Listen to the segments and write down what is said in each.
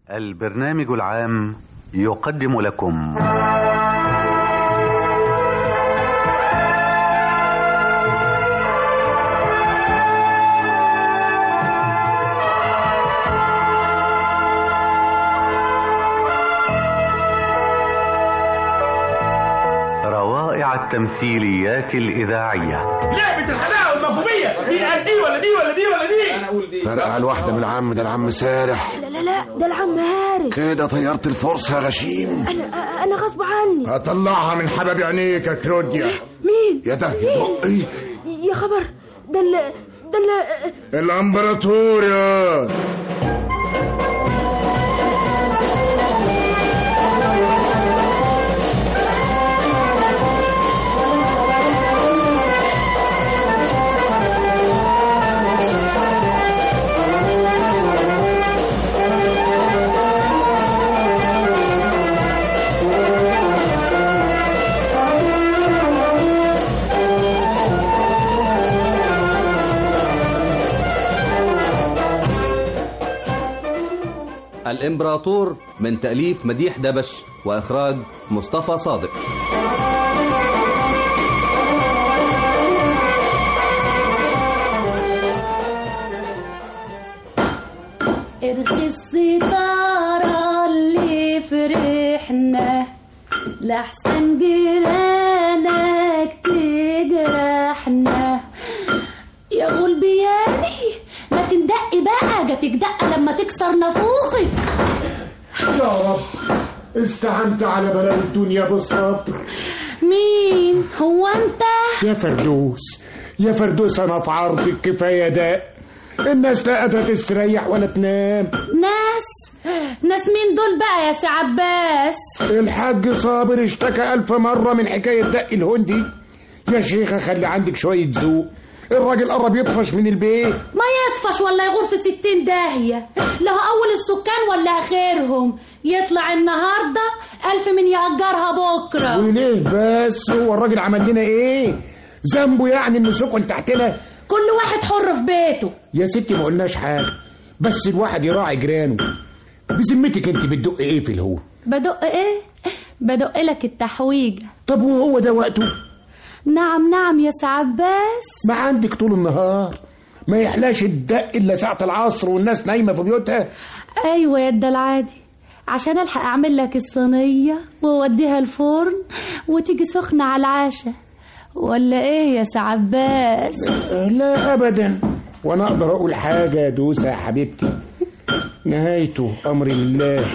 البرنامج العام يقدم لكم روائع التمثيليات الإذاعية لعبة الحلاقة والمفهومية دي قد دي ولا دي ولا دي ولا دي أنا أقول دي فرقع الواحدة من العم ده العم سارح لا لا لا ده العم هاري كده طيرت الفرصة يا غشيم انا انا غصب عني هطلعها من حباب عينيك يا كروديا مين يا ده يا بقي يا خبر ده ال ده ال الامبراطوريا الإمبراطور من تأليف مديح دبش وإخراج مصطفى صادق ارخي الستارة اللي فرحنا لحسن جيرانك تجرحنا يا غلبياني ما تندقي بقى جاتك دقة لما تكسر نافوخك يا رب استعنت على بلاء الدنيا بالصبر مين هو انت يا فردوس يا فردوس انا في عرضك كفايه داء الناس لا قادره تستريح ولا تنام ناس ناس مين دول بقى يا سي عباس الحاج صابر اشتكى ألف مرة من حكاية دق الهندي يا شيخة خلي عندك شوية ذوق الراجل قرب يطفش من البيت ما يطفش ولا يغور في ستين داهية له أول السكان ولا آخرهم يطلع النهاردة ألف من يأجرها بكرة وليه بس هو الراجل عمل لنا ايه ذنبه يعني انه سكن تحتنا كل واحد حر في بيته يا ستي ما قلناش حاجة بس الواحد يراعي جيرانه بذمتك انت بتدق ايه في الهو بدق إيه؟ بدق لك التحويجة طب وهو ده وقته نعم نعم يا سي عباس ما عندك طول النهار ما يحلاش الدق الا ساعة العصر والناس نايمة في بيوتها أيوة يا ده العادي عشان ألحق أعمل لك الصينية وأوديها الفرن وتيجي سخنة على العشاء ولا إيه يا سي عباس لا ابدا وانا اقدر اقول حاجه يا دوسه يا حبيبتي نهايته امر لله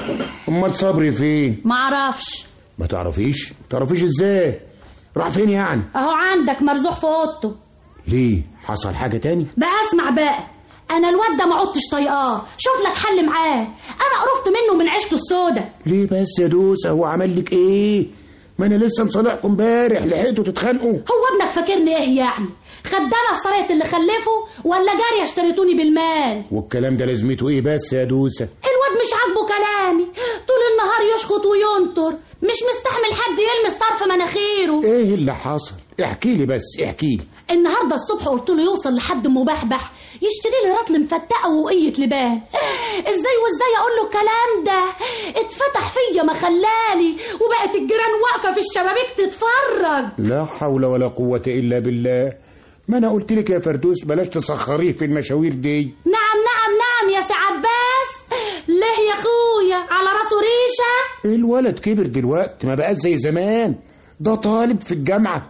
امال صبري فين معرفش ما تعرفيش تعرفيش ازاي راح فين يعني أهو عندك مرزوح في أوضته ليه حصل حاجه تاني بقى اسمع بقى انا الواد ده ما عدتش طايقاه شوف لك حل معاه انا قرفت منه من عيشته السودة ليه بس يا دوسه هو عمل لك ايه ما انا لسه مصالحكم امبارح لحقتوا تتخانقوا هو ابنك فاكرني ايه يعني خدامه في صلاة اللي خلفه ولا جاريه اشتريتوني بالمال والكلام ده لازمته ايه بس يا دوسه الواد مش عاجبه كلامي طول النهار يشخط وينطر مش مستحمل حد يلمس طرف مناخيره ايه اللي حصل احكي لي بس احكي لي النهارده الصبح قلت له يوصل لحد مبحبح يشتري لي رطل مفتقه وقيه لبان ازاي وازاي اقول له الكلام ده اتفتح فيا ما خلالي وبقت الجيران واقفه في الشبابيك تتفرج لا حول ولا قوه الا بالله ما انا قلت لك يا فردوس بلاش تسخريه في المشاوير دي نعم نعم نعم يا سي عباس ليه يا اخويا على راسه ريشه الولد كبر دلوقتي ما بقاش زي زمان ده طالب في الجامعه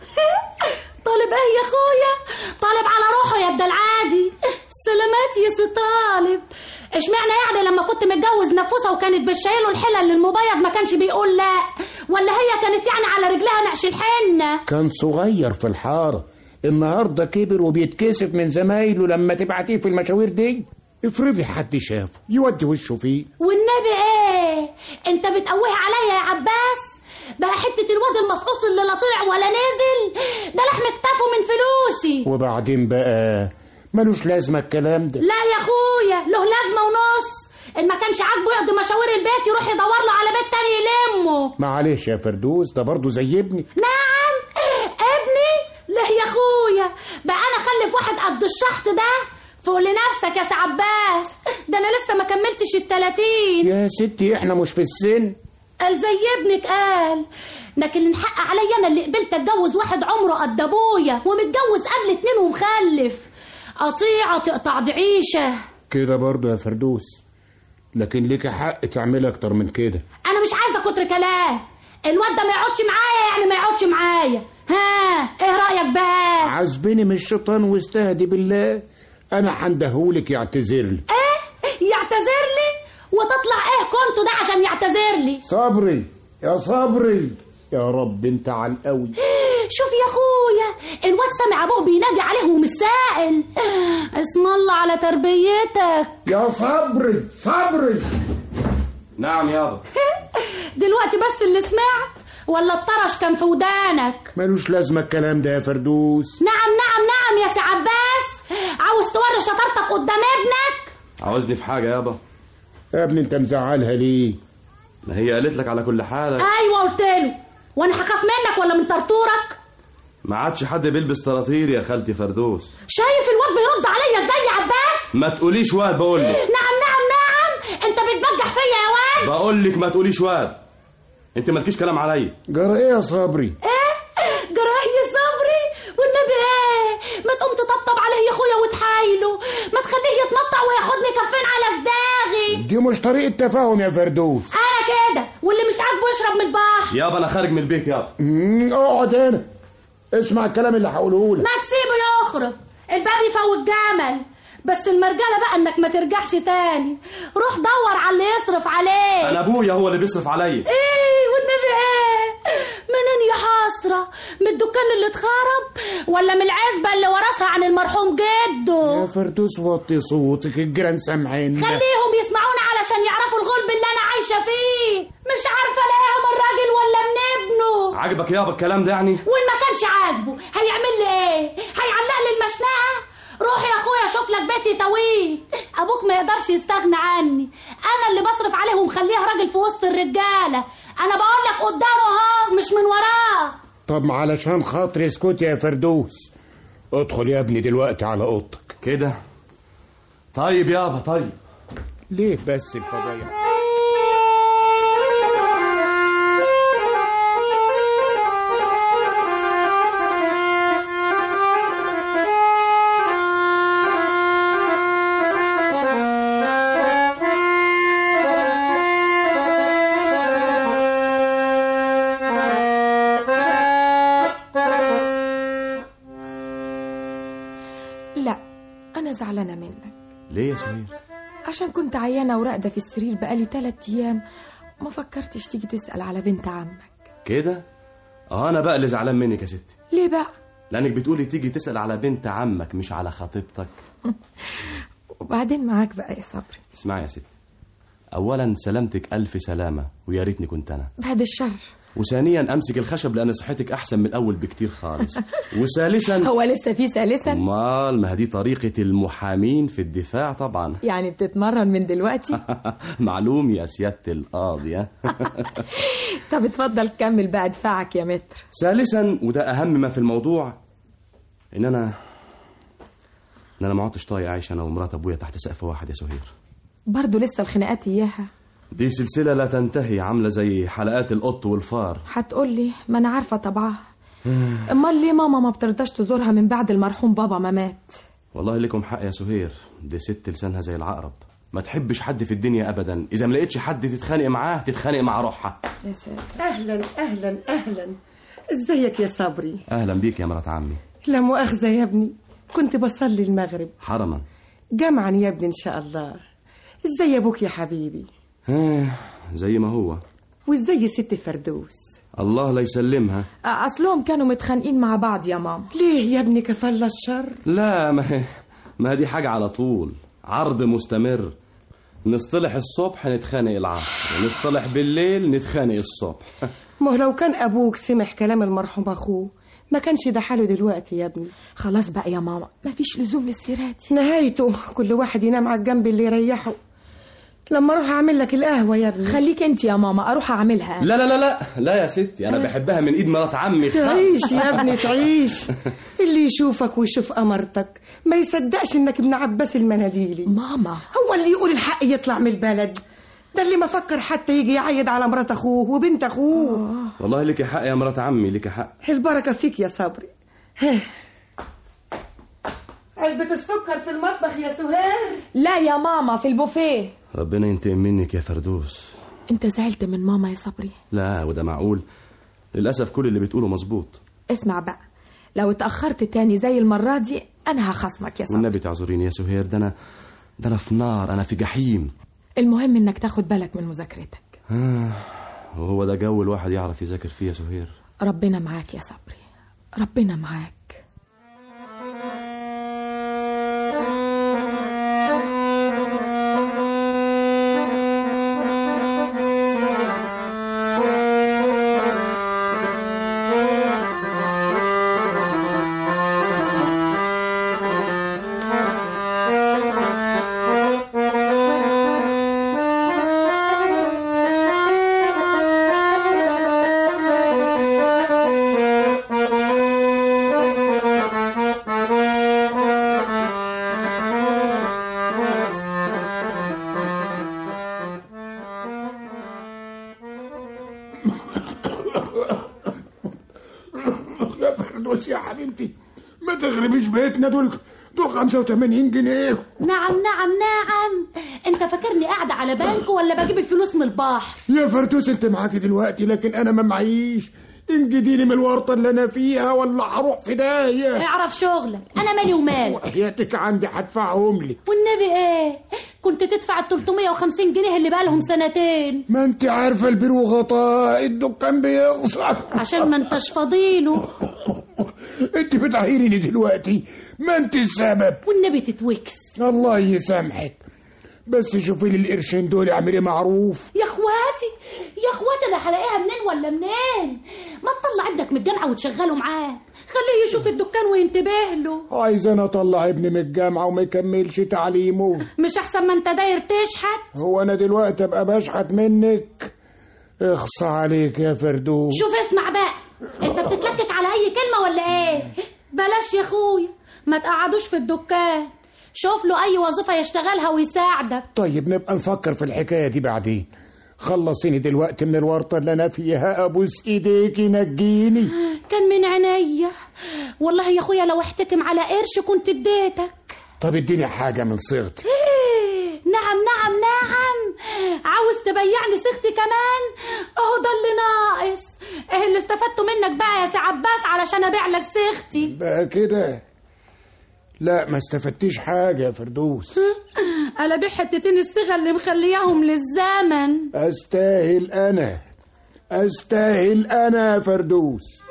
طالب ايه يا اخويا طالب على روحه يا ده العادي سلامات يا سي طالب اشمعنى يعني لما كنت متجوز نفوسه وكانت بتشيله الحلل للمبيض ما كانش بيقول لا ولا هي كانت يعني على رجلها نقش الحنه كان صغير في الحاره النهارده كبر وبيتكسف من زمايله لما تبعتيه في المشاوير دي افرضي حد شافه يودي وشه فيه والنبي ايه انت بتقويه عليا يا عباس بقى حتة الواد المفحوص اللي لا طلع ولا نزل ده لحم كتافه من فلوسي وبعدين بقى ملوش لازمه الكلام ده لا يا اخويا له لازمة ونص ان ما كانش عاجبه يقضي مشاوير البيت يروح يدور له على بيت تاني يلمه معلش يا فردوس ده برضه زي ابني نعم ابني لا يا اخويا بقى انا اخلف واحد قد الشحط ده فوق لنفسك يا سي عباس ده انا لسه ما كملتش التلاتين يا ستي احنا مش في السن قال زي ابنك قال لكن الحق عليا انا اللي قبلت اتجوز واحد عمره قد ابويا ومتجوز قبل اتنين ومخلف قطيعه تقطع دعيشه كده برضو يا فردوس لكن ليك حق تعمل اكتر من كده انا مش عايزه كتر كلام الواد ده ما يقعدش معايا يعني ما يقعدش معايا ها ايه رايك بقى عذبني من الشيطان واستهدي بالله انا حندهولك يعتذر لي ايه يعتذر لي وتطلع ايه كنتوا ده عشان يعتذر لي صبري يا صبري يا رب انت على القوي شوف يا اخويا الواد سامع ابوه بينادي عليه ومش سائل اسم الله على تربيتك يا صبري صبري نعم يابا دلوقتي بس اللي سمعت ولا الطرش كان في ودانك ملوش لازمه الكلام ده يا فردوس نعم نعم نعم يا سي عباس عاوز توري شطارتك قدام ابنك عاوزني في حاجة يابا يا ابني انت مزعلها ليه ما هي قالت لك على كل حالة ايوه قلت له وانا هخاف منك ولا من طرطورك ما عادش حد بيلبس طراطير يا خالتي فردوس شايف الواد بيرد عليا ازاي يا عباس ما تقوليش واد بقول لك نعم نعم نعم انت بتبجح فيا يا واد بقول لك ما تقوليش واد انت مالكيش كلام عليا جرى ايه يا صبري ايه جراء يا صبري والنبي ايه ما تقوم تطبطب عليه يا اخويا وتحايله ما تخليه يتنطع وياخدني كفين على صداغي دي مش طريقه تفاهم يا فردوس انا كده واللي مش عاجبه يشرب من البحر يابا انا خارج من البيت يابا مم، اقعد هنا اسمع الكلام اللي هقوله لك ما تسيبه يخرج الباب يفوت جمل بس المرجله بقى انك ما ترجعش تاني روح دور على اللي يصرف عليك انا ابويا هو اللي بيصرف عليا ايه والنبي ايه منين يا حسرة من الدكان اللي اتخرب ولا من العزبة اللي ورثها عن المرحوم جده يا فردوس وطي صوتك الجيران سامعين خليهم يسمعونا علشان يعرفوا الغلب اللي انا عايشة فيه مش عارفة الاقيها من راجل ولا من ابنه عاجبك يابا الكلام ده يعني وان ما كانش عاجبه هيعمل لي ايه هيعلق لي المشنقة روح يا اخويا شوف لك بيتي طويل ابوك ما يقدرش يستغنى عني انا اللي بصرف عليه ومخليه راجل في وسط الرجاله انا بقول لك قدامه اهو مش من وراه طب علشان خاطري اسكت يا فردوس ادخل يا ابني دلوقتي على اوضتك كده طيب يابا طيب ليه بس الفضايح لا أنا زعلانة منك ليه يا سمير عشان كنت عيانة وراقدة في السرير بقالي تلات أيام ما فكرتش تيجي تسأل على بنت عمك كده اه انا بقى اللي زعلان منك يا ستي ليه بقى؟ لانك بتقولي تيجي تسال على بنت عمك مش على خطيبتك وبعدين معاك بقى يا صبري اسمعي يا ستي اولا سلامتك الف سلامه ويا ريتني كنت انا بعد الشر وثانيا امسك الخشب لان صحتك احسن من الاول بكتير خالص وثالثا هو لسه في ثالثا امال ما دي طريقه المحامين في الدفاع طبعا يعني بتتمرن من دلوقتي معلوم يا سياده القاضي ها؟ طب اتفضل كمل بقى دفاعك يا متر ثالثا وده اهم ما في الموضوع ان انا ان انا ما عدتش طايق عايش انا ومرات ابويا تحت سقف واحد يا سهير برضه لسه الخناقات إياها دي سلسله لا تنتهي عامله زي حلقات القط والفار هتقول لي ما أنا عارفة طبعها أمال ليه ماما ما بترضاش تزورها من بعد المرحوم بابا ما مات والله لكم حق يا سهير دي ست لسانها زي العقرب ما تحبش حد في الدنيا ابدا اذا ما لقيتش حد تتخانق معاه تتخانق مع روحها يا ساتر اهلا اهلا اهلا ازيك يا صبري اهلا بيك يا مرات عمي لا مؤاخذه يا ابني كنت بصلي المغرب حرما جمعا يا ابني ان شاء الله ازاي ابوك يا حبيبي آه، زي ما هو وازاي ست فردوس الله لا يسلمها أصلهم كانوا متخانقين مع بعض يا ماما ليه يا ابني كفل الشر لا ما هي ما دي حاجة على طول عرض مستمر نصطلح الصبح نتخانق العصر نصطلح بالليل نتخانق الصبح ما هو لو كان ابوك سمع كلام المرحوم اخوه ما كانش ده حاله دلوقتي يا ابني خلاص بقى يا ماما مفيش لزوم للسيرة دي نهايته كل واحد ينام على الجنب اللي يريحه لما اروح اعمل لك القهوه يا ابني خليك انت يا ماما اروح اعملها لا لا لا لا لا يا ستي انا بحبها من ايد مرات عمي تعيش يا ابني تعيش اللي يشوفك ويشوف امرتك ما يصدقش انك ابن عباس المناديلي ماما هو اللي يقول الحق يطلع من البلد ده اللي ما فكر حتى يجي يعيد على مرات اخوه وبنت اخوه والله لك حق يا مرات عمي لك حق البركه فيك يا صبري ها. علبة السكر في المطبخ يا سهير لا يا ماما في البوفيه ربنا ينتقم منك يا فردوس انت زعلت من ماما يا صبري لا وده معقول للاسف كل اللي بتقوله مظبوط اسمع بقى لو اتأخرت تاني زي المرة دي أنا هخصمك يا صبري والنبي تعذريني يا سهير ده انا ده انا في نار انا في جحيم المهم إنك تاخد بالك من مذاكرتك آه، وهو ده جو الواحد يعرف يذاكر فيه يا سهير ربنا معاك يا صبري ربنا معاك يا فردوس يا حبيبتي ما تغربيش بيتنا دول دول 85 جنيه نعم نعم نعم انت فاكرني قاعدة على بنك ولا بجيب الفلوس من البحر يا فردوس انت معاكي دلوقتي لكن انا ما معيش انجديني من الورطه اللي انا فيها ولا هروح في داهيه اعرف شغلك انا مالي ومالك وحياتك عندي هدفعهم لك والنبي ايه كنت تدفع ال 350 جنيه اللي بقالهم سنتين ما انت عارفه البير وغطاء الدكان بيخسر عشان ما انتش فاضيله انت بتعيريني دلوقتي ما انت السبب والنبي تتوكس الله يسامحك بس شوفي لي القرشين دول اعملي معروف يا اخواتي يا اخواتي انا هلاقيها منين ولا منين ما تطلع عندك من الجامعه وتشغله معاه خليه يشوف الدكان وينتبه له عايز انا اطلع ابني من الجامعه وما يكملش تعليمه مش احسن ما انت داير تشحت هو انا دلوقتي ابقى بشحت منك اخصى عليك يا فردوس شوف اسمع بقى انت بتتلكك على اي كلمه ولا ايه بلاش يا اخويا ما تقعدوش في الدكان شوف له اي وظيفه يشتغلها ويساعدك طيب نبقى نفكر في الحكايه دي بعدين خلصيني دلوقتي من الورطه اللي انا فيها ابوس ايديكي نجيني كان من عينيا والله يا اخويا لو احتكم على قرش كنت اديتك طب اديني حاجه من صيغتي نعم نعم نعم عاوز تبيعني صيغتي كمان اهو ده اللي ناقص ايه اللي استفدته منك بقى يا سي عباس علشان ابيع لك صيغتي بقى كده لا ما استفدتيش حاجه يا فردوس انا بيع حتتين الصيغه اللي مخلياهم للزمن استاهل انا استاهل انا يا فردوس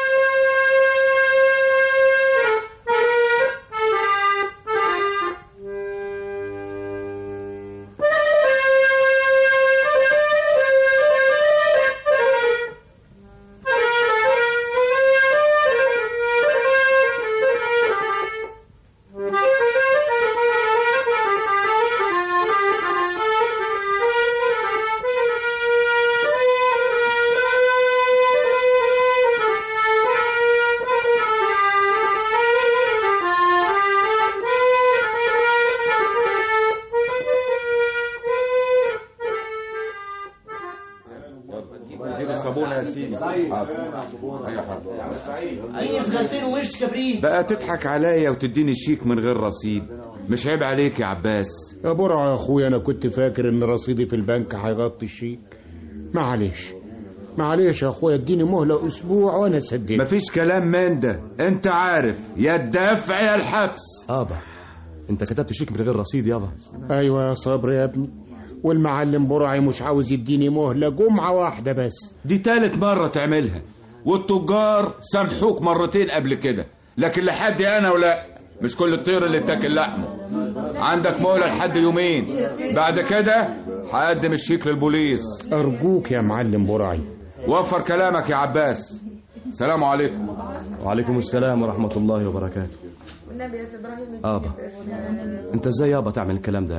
اي صغيرتين وش كبريت بقى تضحك عليا وتديني شيك من غير رصيد مش عيب عليك يا عباس يا برع يا اخويا انا كنت فاكر ان رصيدي في البنك هيغطي الشيك معلش معلش يا اخويا اديني مهله اسبوع وانا سددت مفيش كلام من ده انت عارف يا الدفع يا الحبس ابا انت كتبت شيك من غير رصيد يابا ايوه يا صبري يا ابني والمعلم برعي مش عاوز يديني مهله جمعه واحده بس دي تالت مرة تعملها والتجار سامحوك مرتين قبل كده لكن لحد انا ولا مش كل الطير اللي بتاكل لحمه عندك مهلة لحد يومين بعد كده هقدم الشيك للبوليس ارجوك يا معلم برعي وفر كلامك يا عباس سلام عليكم وعليكم السلام ورحمة الله وبركاته والنبي يا ابراهيم ابا انت ازاي يابا تعمل الكلام ده يابا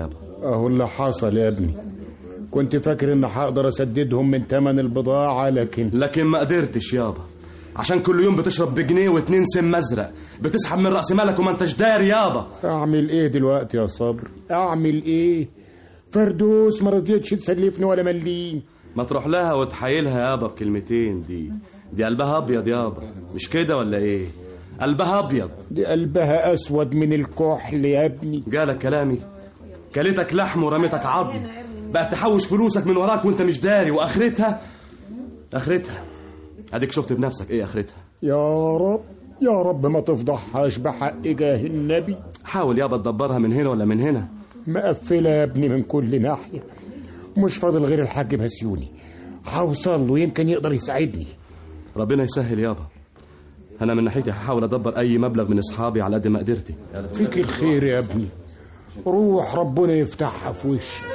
اهو اللي حصل يا ابني كنت فاكر ان هقدر اسددهم من تمن البضاعة لكن لكن ما قدرتش يابا عشان كل يوم بتشرب بجنيه واتنين سم ازرق بتسحب من راس مالك وما انتش داري يابا اعمل ايه دلوقتي يا صبر اعمل ايه فردوس ما رضيتش تسلفني ولا مليم ما تروح لها وتحايلها يابا بكلمتين دي دي قلبها ابيض يابا مش كده ولا ايه قلبها ابيض دي قلبها اسود من الكحل يا ابني جالك كلامي كلتك لحم ورميتك عظم بقى تحوش فلوسك من وراك وانت مش داري واخرتها اخرتها اديك شفت بنفسك ايه اخرتها يا رب يا رب ما تفضحهاش بحق جاه النبي حاول يابا تدبرها من هنا ولا من هنا مقفلة يا ابني من كل ناحية مش فاضل غير الحاج بسيوني هوصل له يمكن يقدر يساعدني ربنا يسهل يابا انا من ناحيتي هحاول ادبر اي مبلغ من اصحابي على قد ما قدرتي فيك الخير يا ابني روح ربنا يفتحها في وشك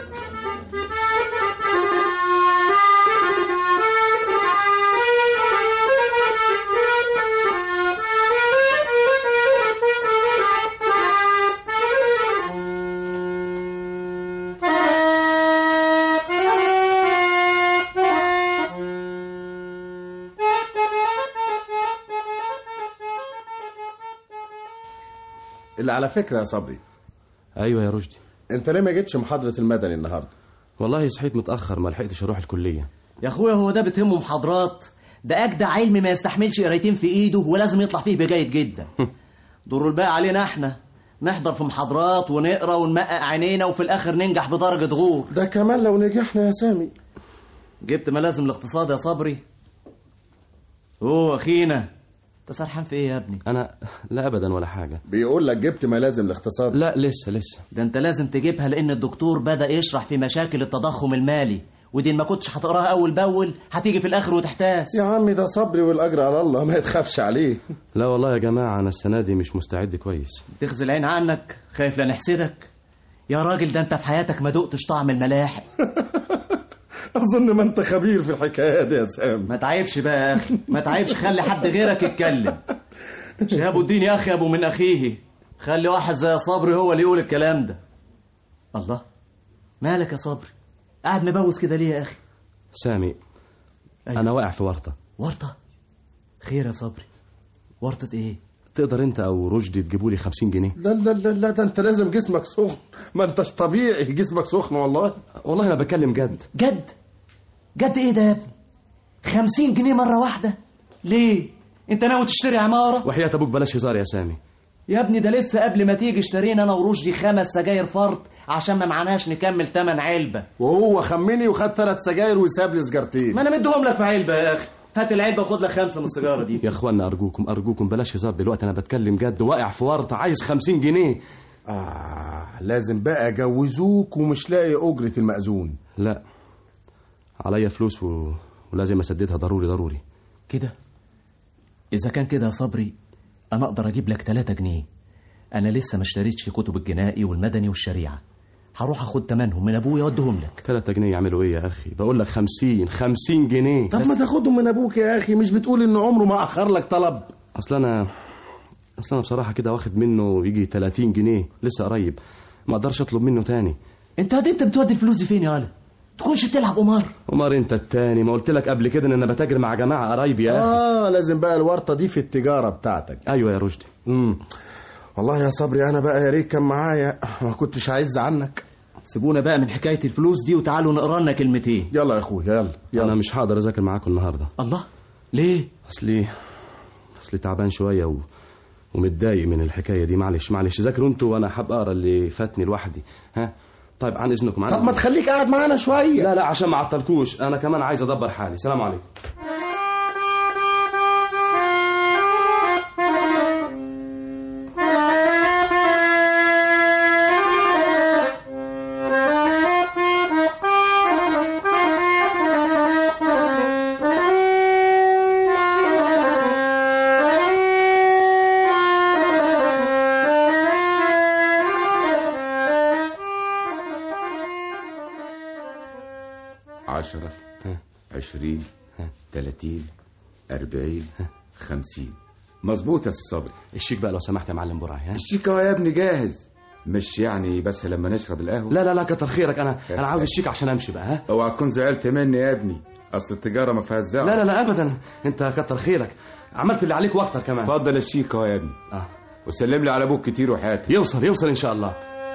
اللي على فكرة يا صبري ايوه يا رشدي انت ليه ما جيتش محاضرة المدني النهاردة والله صحيت متاخر ما لحقتش اروح الكليه يا اخويا هو ده بتهمه محاضرات ده اجدع علم ما يستحملش قرايتين في ايده ولازم يطلع فيه بجيد جدا دور الباقي علينا احنا نحضر في محاضرات ونقرا ونمقق عينينا وفي الاخر ننجح بدرجه غور ده كمان لو نجحنا يا سامي جبت ملازم الاقتصاد يا صبري اوه اخينا انت سرحان في ايه يا ابني انا لا ابدا ولا حاجه بيقول لك جبت ملازم الاقتصاد لا لسه لسه ده انت لازم تجيبها لان الدكتور بدا يشرح في مشاكل التضخم المالي ودي إن ما كنتش هتقراها اول باول هتيجي في الاخر وتحتاس يا عمي ده صبري والاجر على الله ما يتخافش عليه لا والله يا جماعه انا السنه دي مش مستعد كويس تغزي العين عنك خايف لا نحسدك يا راجل ده انت في حياتك ما دقتش طعم الملاحق اظن ما انت خبير في الحكايه دي يا سامي ما تعيبش بقى يا اخي ما تعيبش خلي حد غيرك يتكلم شهاب الدين يا اخي ابو من اخيه خلي واحد زي صبري هو اللي يقول الكلام ده الله مالك يا صبري قاعد مبوس كده ليه يا اخي سامي انا واقع في ورطه ورطه خير يا صبري ورطه ايه تقدر انت او رشدي تجيبوا لي 50 جنيه لا لا لا لا ده انت لازم جسمك سخن ما انتش طبيعي جسمك سخن والله والله انا بكلم جد جد جد ايه ده يا ابني خمسين جنيه مرة واحدة ليه انت ناوي تشتري عمارة وحياة ابوك بلاش هزار يا سامي يا ابني ده لسه قبل ما تيجي اشترينا انا ورشدي خمس سجاير فرد عشان ما معناش نكمل تمن علبة وهو خمني وخد ثلاث سجاير وساب لي سجارتين ما انا مديهم لك في علبة يا اخي هات العلبة وخد لك خمسة من السيجارة دي يا اخوانا ارجوكم ارجوكم بلاش هزار دلوقتي انا بتكلم جد واقع في ورطه عايز 50 جنيه آه لازم بقى جوزوك ومش لاقي أجرة المأذون لا عليا فلوس و... ولازم اسددها ضروري ضروري كده اذا كان كده يا صبري انا اقدر اجيب لك 3 جنيه انا لسه ما اشتريتش كتب الجنائي والمدني والشريعه هروح اخد تمنهم من ابويا واديهم لك 3 جنيه يعملوا ايه يا اخي بقول لك 50 50 جنيه طب ما تاخدهم من أبوك يا أخي مش بتقول إن عمره ما أخر لك طلب اصل انا اصل انا بصراحه كده واخد منه يجي 30 جنيه لسه قريب ما اقدرش اطلب منه تاني انت انت بتودي الفلوس دي فين يا ولد تكونش بتلعب قمار عمر انت التاني ما قلت لك قبل كده ان انا بتاجر مع جماعه قرايبي يا اخي آه لازم بقى الورطة دي في التجارة بتاعتك ايوه يا رشدي امم والله يا صبري أنا بقى يا ريت كان معايا ما كنتش عايز عنك سيبونا بقى من حكايه الفلوس دي وتعالوا نقرا لنا كلمتين يلا يا أخويا يلا يلا انا مش هقدر اذاكر معاكم النهارده الله ليه اصلي اصلي تعبان شويه و... ومتضايق من الحكايه دي معلش معلش ذاكروا انتوا وانا حابب اقرا اللي فاتني لوحدي ها طيب عن اذنكم عن طب ما إذنكم. تخليك قاعد معانا شوية لا لا عشان ما اعطلكوش انا كمان عايز ادبر حالي سلام عليكم عشرة عشرين تلاتين أربعين خمسين مظبوط يا أستاذ صبري الشيك بقى لو سمحت يا معلم براي ها الشيك اهو يا ابني جاهز مش يعني بس لما نشرب القهوة لا لا لا كتر خيرك انا انا عاوز الشيك عشان امشي بقى ها اوعى تكون زعلت مني يا ابني اصل التجارة ما فيهاش زعل لا لا لا ابدا انت كتر خيرك عملت اللي عليك واكتر كمان اتفضل الشيك اهو يا ابني اه وسلم لي على ابوك كتير وحياتي يوصل يوصل ان شاء الله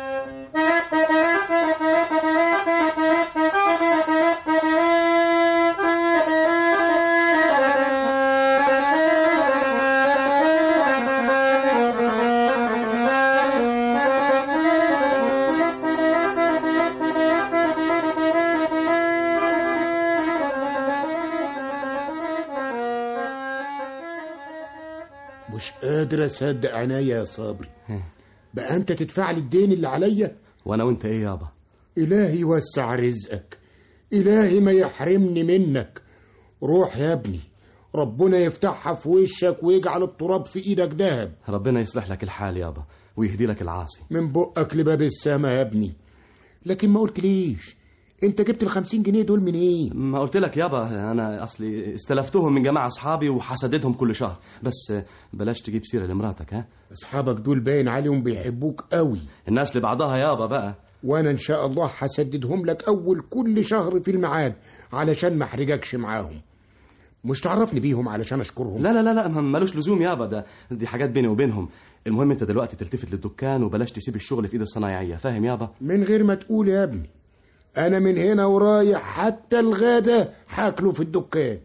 مش قادر اصدق عينيا يا صبري بقى انت تدفع لي الدين اللي عليا وانا وانت ايه يابا الهي يوسع رزقك الهي ما يحرمني منك روح يا ابني ربنا يفتحها في وشك ويجعل التراب في ايدك دهب ربنا يصلح لك الحال يابا ويهدي لك العاصي من بقك لباب السما يا ابني لكن ما قلت ليش انت جبت الخمسين جنيه دول منين ما قلت لك يابا انا اصلي استلفتهم من جماعه اصحابي وحسددهم كل شهر بس بلاش تجيب سيره لمراتك ها اصحابك دول باين عليهم بيحبوك قوي الناس لبعضها يابا بقى وانا ان شاء الله هسددهم لك اول كل شهر في الميعاد علشان ما احرجكش معاهم مش تعرفني بيهم علشان اشكرهم لا لا لا لا ملوش لزوم يابا ده دي حاجات بيني وبينهم المهم انت دلوقتي تلتفت للدكان وبلاش تسيب الشغل في ايد الصنايعيه فاهم يابا من غير ما تقول يا ابني انا من هنا ورايح حتى الغدا هاكله في الدكان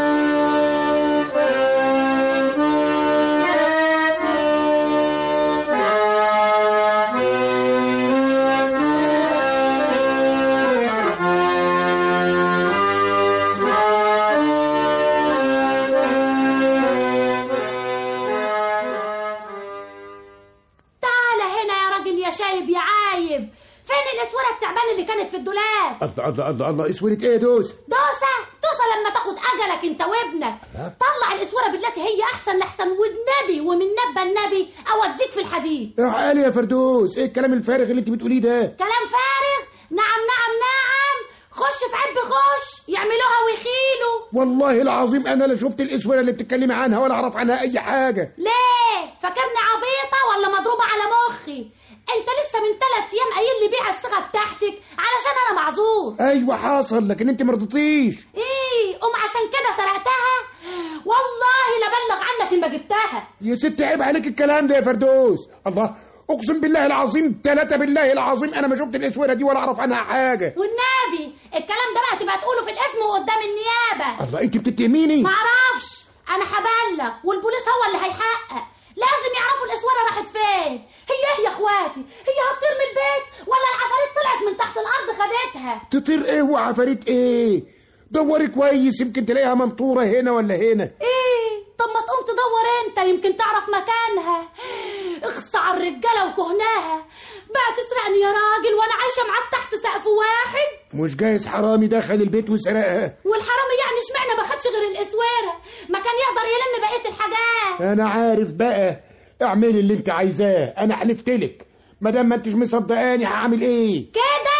تعالى هنا يا راجل يا شايب يا عايب فين الاسوره التعبان اللي كانت في الدولاب الله الله الله الله اسوره ايه دوس دوسة دوسة لما تاخد أجلك أنت وابنك طلع الإسورة بالتي هي أحسن لحسن والنبي ومن نبى النبي أوديك في الحديد تعالي يا فردوس ايه الكلام الفارغ اللي انت بتقوليه ده كلام فارغ نعم نعم نعم خش في عب خش يعملوها ويخيلوا والله العظيم انا لا شفت الاسوره اللي بتتكلمي عنها ولا اعرف عنها اي حاجه ليه فاكرني عبيطة ولا مضروبة على مخي انت لسه من ثلاث ايام قايل لي بيع الصيغه بتاعتك علشان انا معذور ايوه حصل لكن انت ما رضيتيش ايه قوم عشان كده سرقتها والله لبلغ عنك ان ما جبتها يا ست عيب عليك الكلام ده يا فردوس الله اقسم بالله العظيم ثلاثة بالله العظيم انا ما شفت الاسوره دي ولا اعرف عنها حاجه والنبي الكلام ده بقى تبقى تقوله في الاسم وقدام النيابه الله انت بتتهميني معرفش انا هبلغ والبوليس هو اللي هيحقق لازم يعرفوا الاسوره راحت فين هي ايه يا اخواتي هي هتطير من البيت ولا العفاريت طلعت من تحت الارض خدتها تطير ايه وعفاريت ايه دوري كويس يمكن تلاقيها منطوره هنا ولا هنا ايه طب ما تقوم تدور انت يمكن تعرف مكانها اخص على الرجاله وكهناها بقى تسرقني يا راجل وانا عايشه معاك تحت سقف واحد مش جايز حرامي دخل البيت وسرقها والحرامي يعني اشمعنى ما خدش غير الاسوره ما كان يقدر يلم بقيه الحاجات انا عارف بقى اعملي اللي انت عايزاه انا حلفت لك ما دام ما انتش مصدقاني هعمل ايه كده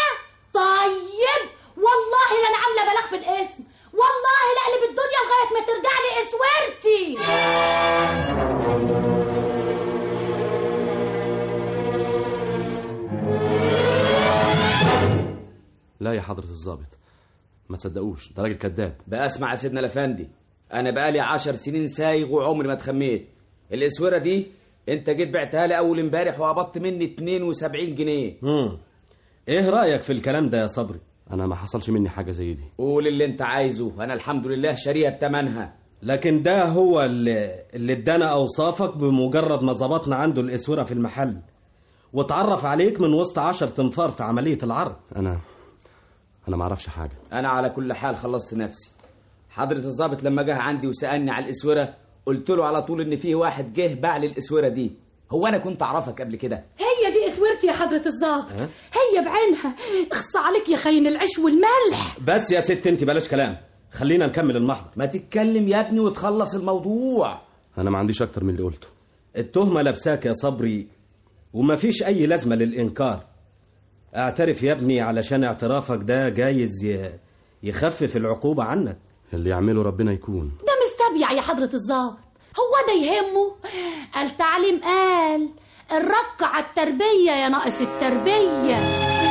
طيب والله لا انا عامله بلاغ في الاسم والله لا اقلب الدنيا لغايه ما ترجع لي اسورتي لا يا حضرة الضابط ما تصدقوش ده راجل كذاب بقى اسمع يا سيدنا الافندي انا بقالي عشر سنين سايغ وعمري ما اتخميت الاسوره دي انت جيت بعتها لي اول امبارح وقبضت مني 72 جنيه امم ايه رايك في الكلام ده يا صبري انا ما حصلش مني حاجه زي دي قول اللي انت عايزه انا الحمد لله شاريها بتمنها لكن ده هو اللي اللي ادانا اوصافك بمجرد ما ظبطنا عنده الاسوره في المحل واتعرف عليك من وسط عشر تنفار في عمليه العرض انا انا ما اعرفش حاجه انا على كل حال خلصت نفسي حضرة الضابط لما جه عندي وسألني على الاسوره قلت له على طول ان فيه واحد جه باع لي الاسوره دي هو انا كنت اعرفك قبل كده هي دي اسورتي يا حضره الضابط هي بعينها اخص عليك يا خاين العيش والملح بس يا ست انت بلاش كلام خلينا نكمل المحضر ما تتكلم يا ابني وتخلص الموضوع انا ما عنديش اكتر من اللي قلته التهمه لابساك يا صبري ومفيش اي لازمه للانكار اعترف يا ابني علشان اعترافك ده جايز ي... يخفف العقوبه عنك اللي يعمله ربنا يكون ده مستبيع يا حضره الضابط هو ده يهمه التعليم قال الرك على التربية يا ناقص التربية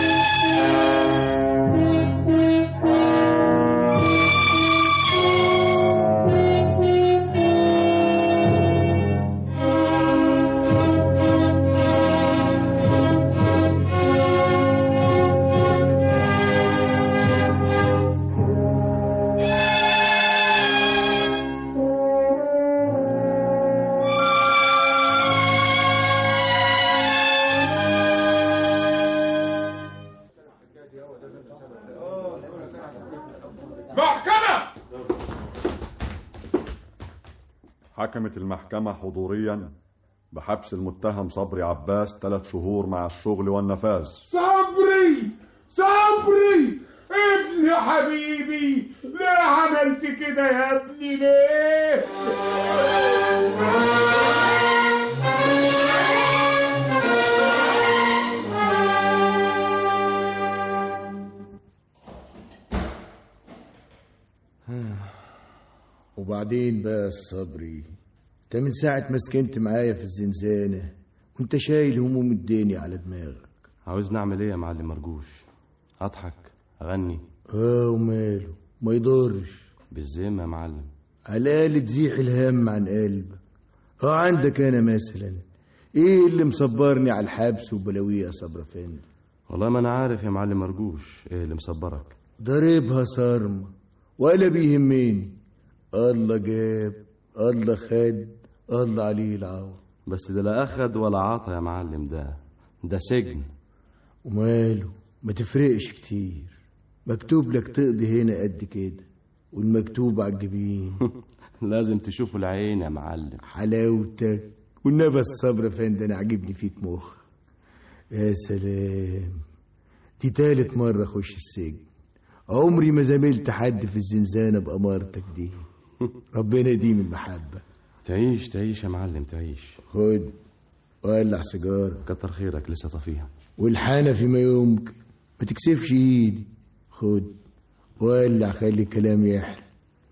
محكمة حكمت المحكمة حضوريا بحبس المتهم صبري عباس ثلاث شهور مع الشغل والنفاذ صبري صبري ابن حبيبي ليه عملت كده يا ابني ليه وبعدين بقى الصبري انت من ساعة ما سكنت معايا في الزنزانة وانت شايل هموم الدنيا على دماغك عاوز نعمل ايه يا معلم مرجوش اضحك اغني اه وماله ما يضرش بالذمة يا معلم على الأقل تزيح الهم عن قلبك اه عندك انا مثلا ايه اللي مصبرني على الحبس وبلاويه يا صبر فندم والله ما انا عارف يا معلم مرجوش ايه اللي مصبرك ضاربها صارمة ولا بيهمني الله جاب الله خد الله عليه العوض بس ده لا اخد ولا عطا يا معلم ده ده سجن وماله ما تفرقش كتير مكتوب لك تقضي هنا قد كده والمكتوب على الجبين لازم تشوف العين يا معلم حلاوتك والنبى الصبر يا فندم انا عاجبني فيك مخ يا سلام دي تالت مرة اخش السجن عمري ما زميلت حد في الزنزانة بأمارتك دي ربنا يديم المحبة تعيش تعيش يا معلم تعيش خد ولع سيجارة كتر خيرك لسه طفيها والحانة فيما يمكن ما تكسفش ايدي خد ولع خلي الكلام يحلى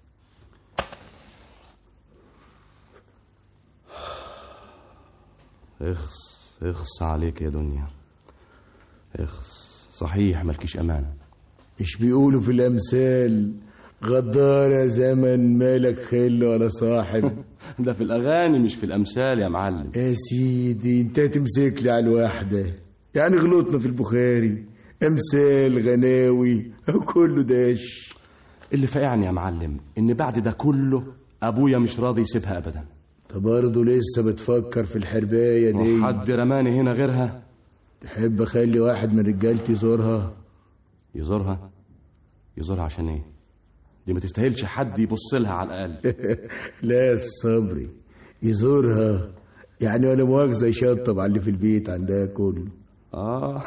اخص اخص عليك يا دنيا اخص صحيح مالكيش امان مش بيقولوا في الامثال غدارة زمن مالك خل ولا صاحب ده في الاغاني مش في الامثال يا معلم يا سيدي انت تمسك لي على الواحدة يعني غلطنا في البخاري امثال غناوي كله داش اللي فاقعني يا معلم ان بعد ده كله ابويا مش راضي يسيبها ابدا انت برضه لسه بتفكر في الحرباية دي حد رماني هنا غيرها تحب اخلي واحد من رجالتي يزورها يزورها يزورها عشان ايه دي ما تستاهلش حد يبص لها على الاقل لا الصبري يزورها يعني ولا مؤاخذة يشطب على اللي في البيت عندها كله اه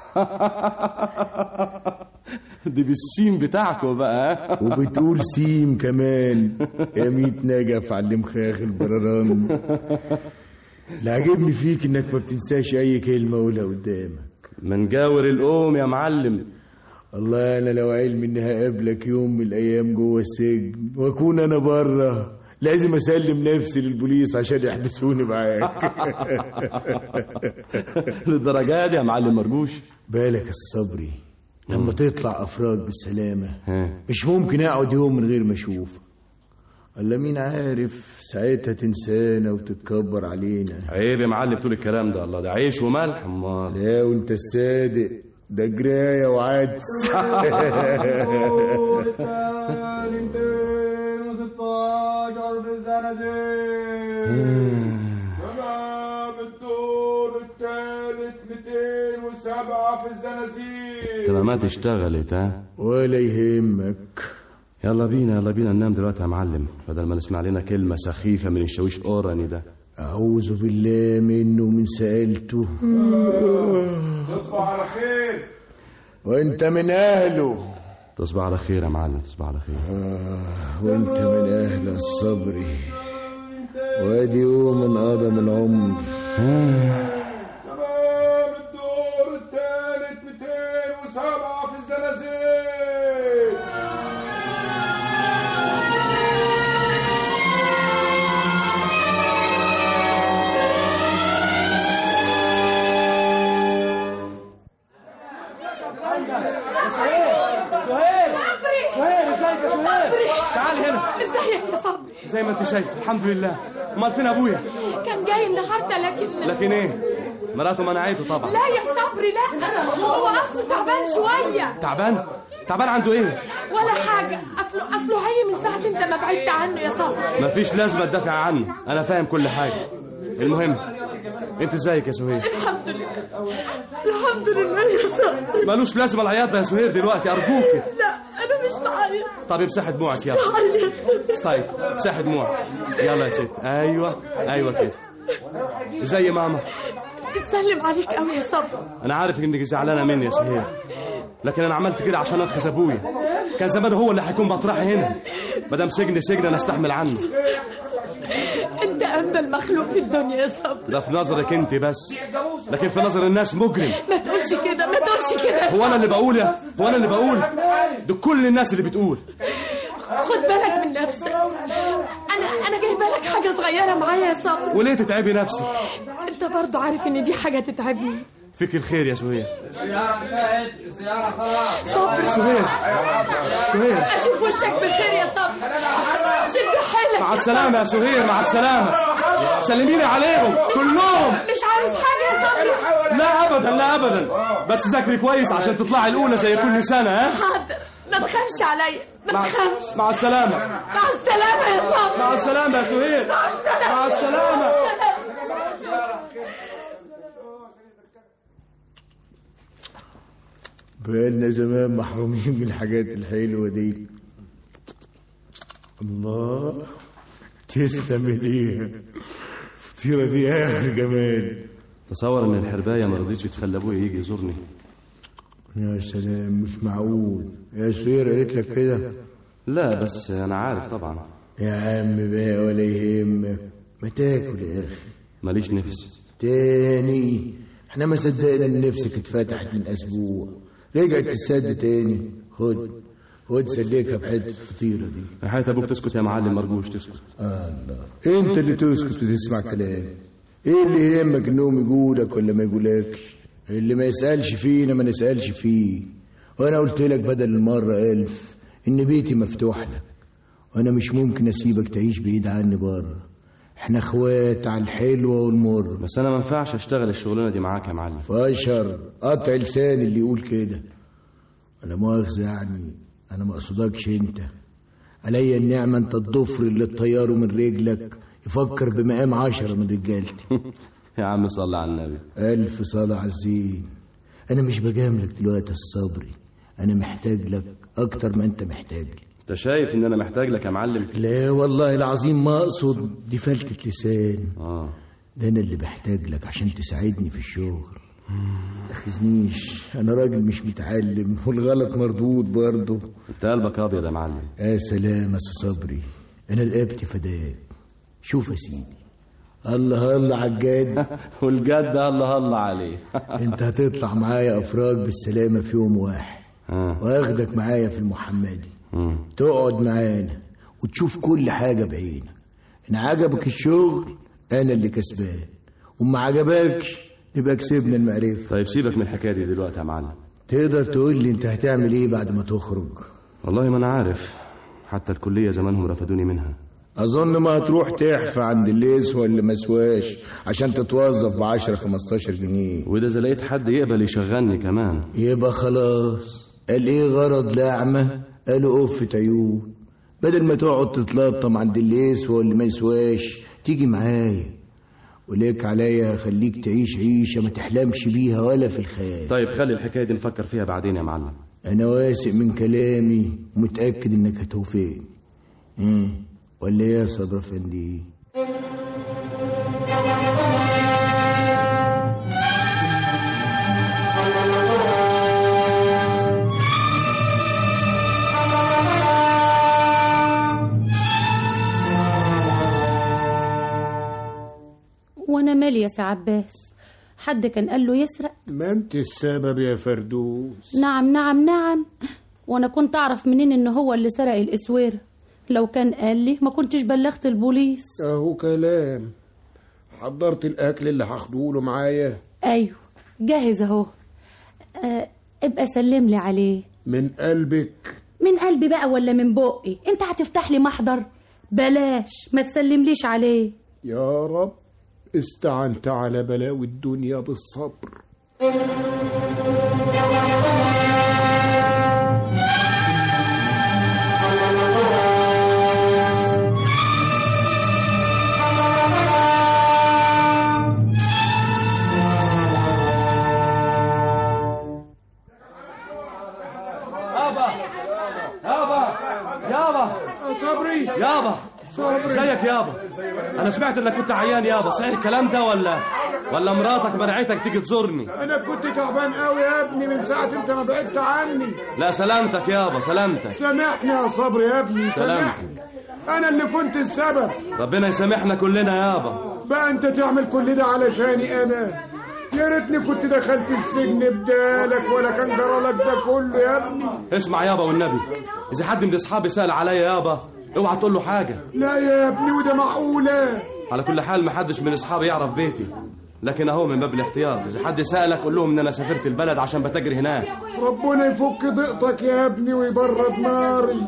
دي بالسين بتاعكم بقى وبتقول سيم كمان يا ميت نجف على اللي مخاخ البرران اللي عاجبني فيك انك ما بتنساش اي كلمة اقولها قدامك من جاور الام يا معلم الله انا لو علم اني هقابلك يوم من الايام جوه السجن واكون انا بره لازم اسلم نفسي للبوليس عشان يحبسوني معاك للدرجه دي يا معلم مرجوش بالك الصبري لما تطلع افراج بالسلامه مش ممكن اقعد يوم من غير ما اشوفك الا مين عارف ساعتها تنسانا وتتكبر علينا عيب يا معلم تقول الكلام ده الله ده عيش وملح امال لا وانت الصادق ده جرايه وعدس تمام الدور الثالث 207 في الزنازير تمامات اشتغلت ها ولا يهمك يلا بينا يلا بينا ننام دلوقتي يا معلم بدل ما نسمع لنا كلمة سخيفة من الشاويش أوراني ده أعوذ بالله منه ومن سألته تصبح على خير وانت من أهله تصبح على خير يا معلم تصبح على خير آه وانت من أهل الصبر وادي يوم انقضى من عمر تمام الدور الثالث 207 في الزنازير تعالي هنا ازيك يا صبري زي ما انت شايف الحمد لله امال فين ابويا كان جاي النهارده لكن لكن ايه مراته منعته طبعا لا يا صبري لا هو اصله تعبان شويه تعبان تعبان عنده ايه ولا حاجه اصله اصله هي من ساعه انت ما بعدت عنه يا صبري مفيش لازمه تدافع عنه انا فاهم كل حاجه المهم انت ازيك يا سهير الحمد لله الحمد لله يا صبري ملوش لازمه العياط ده يا سهير دلوقتي ارجوك لا انا مش بعيط طب امسحي دموعك يلا طيب امسحي دموعك يلا يا ست ايوه ايوه كده زي ماما بتسلم عليك قوي يا صبري انا عارف انك زعلانه مني يا سهير لكن انا عملت كده عشان انقذ ابويا كان زمان هو اللي هيكون مطرحي هنا ما دام سجن سجن انا استحمل عنه انت انت مخلوق في الدنيا يا صبري ده في نظرك انت بس لكن في نظر الناس مجرم ما تقولش كده ما تقولش كده هو انا اللي بقول يا هو انا اللي بقول ده كل الناس اللي بتقول خد بالك من نفسك انا انا جايبه لك حاجه صغيره معايا يا صبري وليه تتعبي نفسك انت برضو عارف ان دي حاجه تتعبني فيك الخير يا سهير صبري سهير سهير اشوف وشك بالخير يا صبري شد حيلك مع السلامة يا سهير مع السلامة سلميني عليهم كلهم مش عايز حاجه يا صبري لا ابدا لا ابدا بس ذاكري كويس عشان تطلعي الاولى زي كل سنة ها حاضر ما تخافش عليا ما مع, تخافش مع السلامة مع السلامه يا صبري مع السلامة يا سهير مع السلامة بقالنا زمان محرومين من الحاجات الحلوة دي الله تسلم ايديها الفطيرة دي آخر جمال تصور ان الحرباية ما رضيتش تخلي ابويا يجي يزورني يا سلام مش معقول يا سير قالت لك كده لا بس انا عارف طبعا يا عم بقى ولا يهمك ما تاكل يا اخي ماليش نفس تاني احنا ما صدقنا ان نفسك اتفتحت من اسبوع رجعت تسد تاني خد خد سليكها بحته الفطيره دي حياة ابوك تسكت يا معلم مرجوش تسكت الله انت اللي تسكت وتسمع كلام ايه اللي يهمك انهم يقولك ولا ما يقولكش اللي ما يسألش فينا ما نسألش فيه وانا قلت لك بدل المرة الف ان بيتي مفتوح لك وانا مش ممكن اسيبك تعيش بعيد عني بره احنا اخوات على الحلوة والمر بس انا ما ينفعش اشتغل الشغلانة دي معاك يا معلم فاشر قطع لسان اللي يقول كده ولا مؤاخذة يعني انا ما اقصدكش انت عليا النعمة انت الضفر اللي تطيره من رجلك يفكر بمقام عشرة من رجالتي يا عم صل على النبي ألف صلاة عزيز أنا مش بجاملك دلوقتي الصبري أنا محتاج لك أكتر ما أنت محتاج لي انت شايف ان انا محتاج لك يا معلم لا والله العظيم ما أقصد دي فلتة لسان اه ده أنا اللي بحتاج لك عشان تساعدني في الشغل تاخذنيش أنا راجل مش متعلم والغلط مردود برضه انت قلبك ابيض يا معلم يا سلام يا صبري أنا رقبتي فداك شوف يا سيدي الله الله على الجد والجد الله الله عليه انت هتطلع معايا افراج بالسلامه في يوم واحد آه. واخدك معايا في المحمدي مم. تقعد معانا وتشوف كل حاجه بعينك ان عجبك الشغل انا اللي كسبان وما عجبكش يبقى كسبنا المعرفه طيب سيبك من الحكايه دي دلوقتي يا معلم تقدر تقول لي انت هتعمل ايه بعد ما تخرج والله ما انا عارف حتى الكليه زمانهم رفدوني منها اظن ما هتروح تحفى عند الليس ولا مسواش عشان تتوظف ب 10 15 جنيه واذا إذا لقيت حد يقبل يشغلني كمان يبقى خلاص قال ايه غرض لعمة قالوا قفة عيون بدل ما تقعد تتلطم عند الليس واللي ما يسواش تيجي معايا وليك عليا خليك تعيش عيشة ما تحلمش بيها ولا في الخيال طيب خلي الحكايه دي نفكر فيها بعدين يا معلم انا واثق من كلامي ومتأكد انك هتوفيني مم. ولا ايه يا صبر افندي وانا مالي يا سي عباس حد كان قال له يسرق ما انت السبب يا فردوس نعم نعم نعم وانا كنت اعرف منين ان هو اللي سرق الاسويره لو كان قال لي ما كنتش بلغت البوليس اهو كلام حضرت الاكل اللي هاخدوله معايا ايوه جاهز اهو آه، ابقى سلم لي عليه من قلبك من قلبي بقى ولا من بقي انت هتفتح لي محضر بلاش ما تسلمليش عليه يا رب استعنت على بلاوي الدنيا بالصبر يابا يابا يابا صبري يابا صبري ازيك يابا انا سمعت انك كنت عيان يابا صحيح الكلام ده ولا ولا مراتك منعتك تيجي تزورني انا كنت تعبان قوي يا ابني من ساعه انت ما بعدت عني لا سلامتك يابا سلامتك سامحني يا صبري يا ابني سلامتك. سامحني انا اللي كنت السبب ربنا يسامحنا كلنا يابا بقى انت تعمل كل ده علشاني انا يا ريتني كنت دخلت السجن بدالك ولا كان جرى لك ده كله يا ابني اسمع يابا والنبي اذا حد من اصحابي سال عليا يابا اوعى تقول له حاجه لا يا ابني وده معقوله على كل حال محدش من اصحابي يعرف بيتي لكن اهو من باب الاحتياط اذا حد سالك قول لهم ان انا سافرت البلد عشان بتاجر هناك ربنا يفك ضيقتك يا ابني ويبرد ناري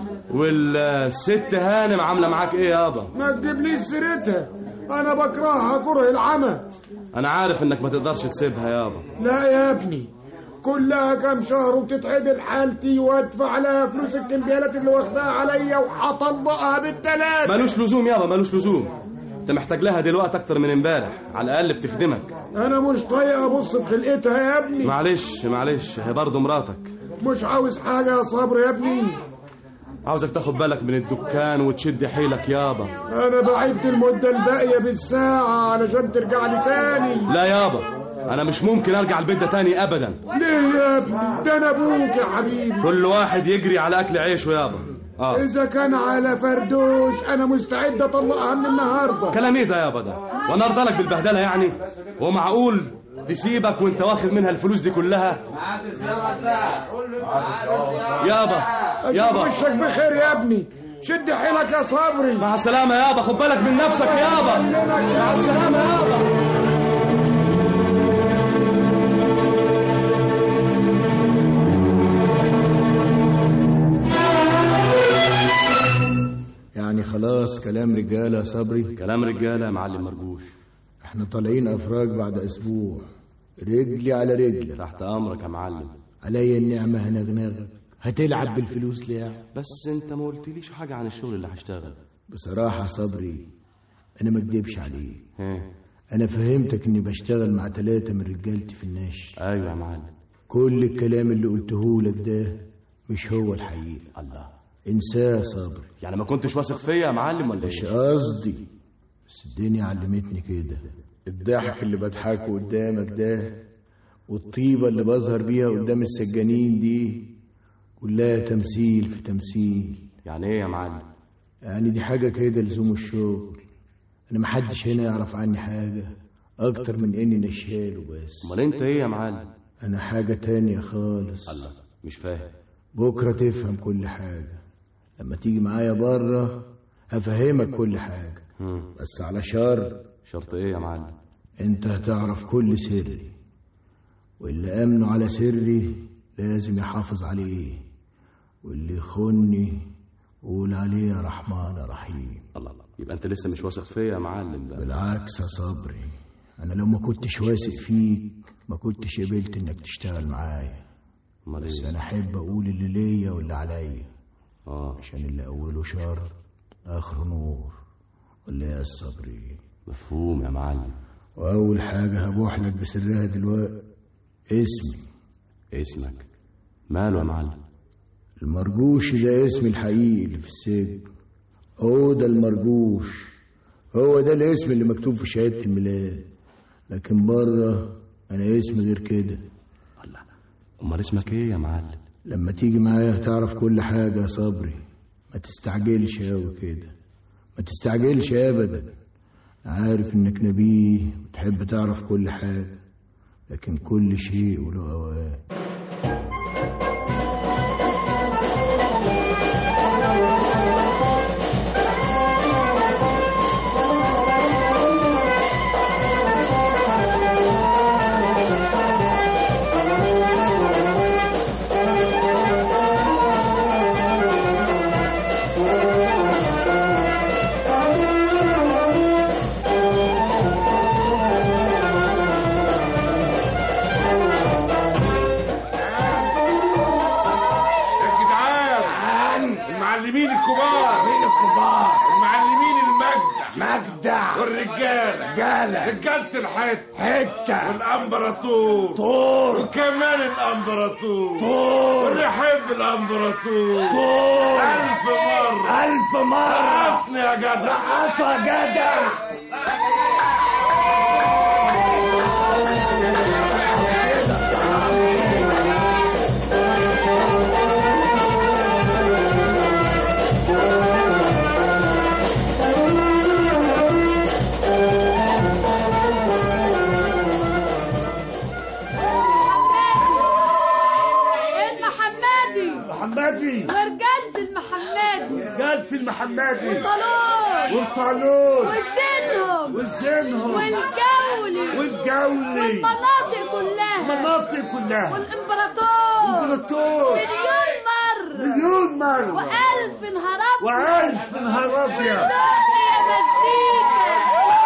والست هانم عامله معاك ايه يابا ما تجيبليش سيرتها انا بكرهها كره العمى انا عارف انك ما تقدرش تسيبها يابا لا يا ابني كلها كام شهر وتتعدل حالتي وادفع لها فلوس الكمبيالات اللي واخداها عليا وهطلقها بالتلاتة ملوش لزوم يابا ملوش لزوم انت محتاج لها دلوقتي اكتر من امبارح على الاقل بتخدمك انا مش طايق ابص في خلقتها يا ابني معلش معلش هي برضه مراتك مش عاوز حاجة يا صبر يا ابني عاوزك تاخد بالك من الدكان وتشد حيلك يابا انا بعد المدة الباقية بالساعة علشان ترجع لي تاني لا يابا انا مش ممكن ارجع البيت ده تاني ابدا ليه يا ابني ده انا ابوك يا حبيبي كل واحد يجري على اكل عيشه يابا اه اذا كان على فردوس انا مستعد اطلقها من النهارده كلام ايه ده يابا ده وانا ارضى لك بالبهدله يعني ومعقول تسيبك وانت واخد منها الفلوس دي كلها يابا يابا وشك بخير يا ابني شد حيلك يا صبري مع السلامه يابا خد بالك من نفسك يابا مع السلامه يابا يعني خلاص كلام رجاله يا صبري كلام رجاله يا معلم مرجوش احنا طالعين افراج بعد اسبوع رجلي على رجلي تحت امرك يا معلم عليا النعمه هنغنغ هتلعب بالفلوس ليه بس انت ما قلتليش حاجه عن الشغل اللي هشتغل بصراحه صبري انا ما اكدبش عليك ايه انا فهمتك اني بشتغل مع ثلاثه من رجالتي في الناش ايوه يا معلم كل الكلام اللي قلته لك ده مش هو الحقيقه الله انساه يا صبري يعني ما كنتش واثق فيا يا معلم ولا مش ايه قصدي بس الدنيا علمتني كده الضحك اللي بضحكه قدامك ده والطيبة اللي بظهر بيها قدام السجانين دي كلها تمثيل في تمثيل يعني ايه يا معلم يعني دي حاجة كده لزوم الشغل أنا محدش هنا يعرف عني حاجة أكتر من إني نشاله بس امال انت ايه يا معلم أنا حاجة تانية خالص الله مش فاهم بكرة تفهم كل حاجة لما تيجي معايا بره هفهمك كل حاجة مم. بس على شرط شرط ايه يا معلم انت هتعرف كل سري واللي امنه على سري لازم يحافظ عليه واللي يخوني قول عليه يا رحمن يا رحيم الله الله يبقى انت لسه مش واثق فيا يا معلم ده بالعكس يا صبري انا لو ما كنتش واثق فيك ما كنتش قبلت انك تشتغل معايا امال بس ايه انا احب اقول اللي ليا واللي عليا اه عشان اللي اوله شر اخره نور ولا يا صبري مفهوم يا معلم واول حاجه هبوح لك بسرها دلوقتي اسمي اسمك ماله يا معلم المرجوش ده اسمي الحقيقي اللي في السجن هو ده المرجوش هو ده الاسم اللي مكتوب في شهادة الميلاد لكن بره انا اسمي غير كده امال اسمك ايه يا معلم لما تيجي معايا هتعرف كل حاجة يا صبري ما تستعجلش أوي كده ما تستعجلش أبدا عارف إنك نبيه وتحب تعرف كل حاجة لكن كل شيء وله أوقات الكبار مين الكبار المعلمين المجدع مجدع والرجاله رجالة رجاله الحته حتة والامبراطور طور وكمان الامبراطور طور واللي يحب الامبراطور طور الف مره ألف مرة رقصني يا جدع رقصة جدع المحمدي محمدي ورجالة المحمدي جلت المحمدي والطالون والطالون والزنهم والزنهم والجولي والجولي والمناطق كلها المناطق كلها والامبراطور والامبراطور مليون مرة مليون مرة وألف نهار أبيض وألف نهار أبيض يا مزيكا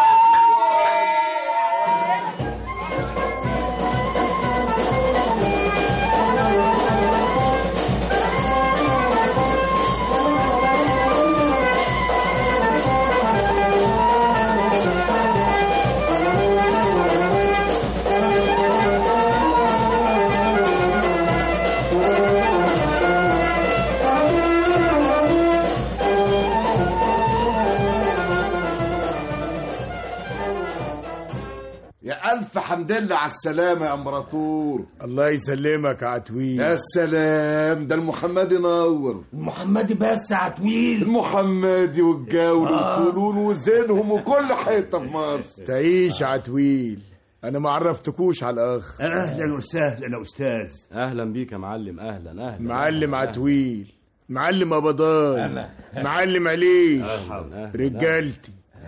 يا الف حمد لله على السلامه يا امبراطور الله يسلمك يا عتويل يا سلام ده المحمدي نور المحمدي بس عتويل المحمدي والجولي آه. والطولون وزينهم وكل حته في مصر تعيش يا عتويل انا ما عرفتكوش على الاخ اهلا وسهلا يا استاذ اهلا بيك يا معلم اهلا اهلا معلم أهلاً. عتويل معلم ابضان أهلا. معلم عليش أهلاً، أهلاً. رجالتي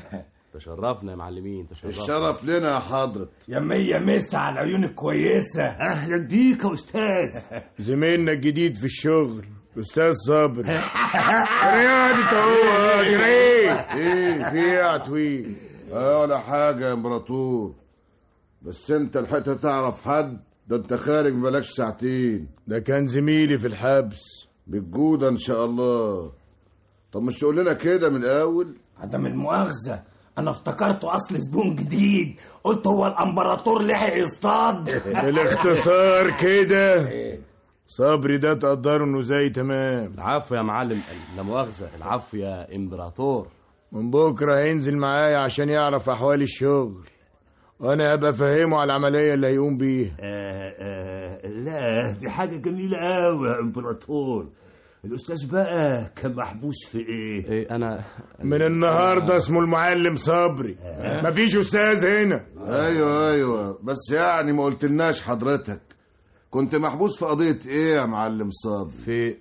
تشرفنا يا معلمين تشرفنا الشرف لنا يا حضرة يا مية مسا على العيون الكويسة أهلا بيك يا أستاذ زميلنا الجديد في الشغل استاذ صبري رياضي اهو جري ايه في ايه يا عتويل اه ولا حاجه يا امبراطور بس انت لحقت تعرف حد ده انت خارج بلاش ساعتين ده كان زميلي في الحبس بالجودة ان شاء الله طب مش تقول لنا كده من الاول عدم المؤاخذة أنا افتكرته أصل زبون جديد قلت هو الأمبراطور لحق يصطاد بالاختصار كده صبري ده تقدره انه زي تمام العفو يا معلم لا مؤاخذة العفو يا امبراطور من بكره هينزل معايا عشان يعرف احوال الشغل وانا هبقى فاهمه على العمليه اللي هيقوم بيها آه آه لا دي حاجة جميلة أوي يا إمبراطور الأستاذ بقى كان محبوس في إيه؟ إيه أنا من النهارده اسمه المعلم صبري مفيش استاذ هنا ايوه ايوه بس يعني ما قلتلناش حضرتك كنت محبوس في قضية ايه يا معلم صابر في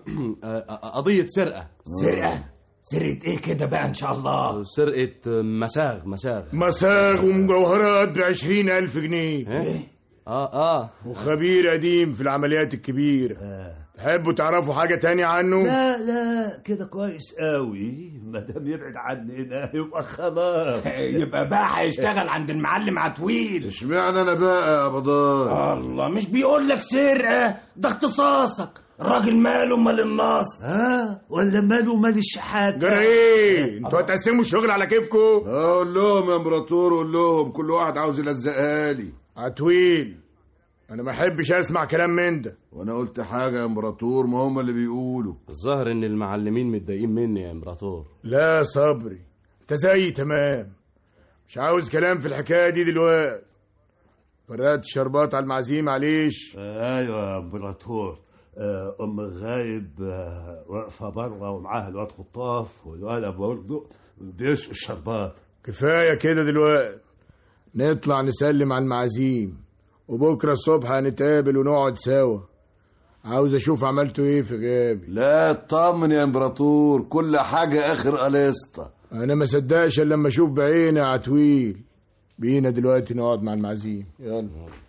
قضية سرقة سرقة؟ سرقة إيه كده بقى إن شاء الله؟ سرقة مساغ مساغ مساغ ومجوهرات بعشرين ألف جنيه اه اه وخبير قديم في العمليات الكبيرة تحبوا تعرفوا حاجة تانية عنه؟ لا لا كده كويس قوي ما دام يبعد عننا يبقى خلاص يبقى بقى هيشتغل عند المعلم عتويل اشمعنى انا بقى يا ابضان الله مش بيقول لك سرقه ده اختصاصك الراجل ماله مال الناس ها ولا ماله مال الشحات جرى ايه انتوا هتقسموا الشغل على كيفكم قول لهم يا امبراطور قول لهم كل واحد عاوز يلزقها لي عتويل انا ما احبش اسمع كلام من ده وانا قلت حاجه يا امبراطور ما هم اللي بيقولوا الظاهر ان المعلمين متضايقين مني يا امبراطور لا صبري انت زي تمام مش عاوز كلام في الحكايه دي دلوقتي فرقت الشربات على المعزيم معلش ايوه يا امبراطور آه، ام غايب آه، واقفه بره ومعاها الواد خطاف والولد برضه بيسقوا الشربات كفايه كده دلوقتي نطلع نسلم على المعازيم وبكره الصبح هنتقابل ونقعد سوا عاوز اشوف عملتوا ايه في غيابي لا اطمن يا امبراطور كل حاجه اخر قليسطه انا ما صدقش الا لما اشوف بعيني يا عتويل بينا دلوقتي نقعد مع المعازيم يلا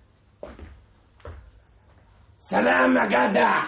سلام يا جدع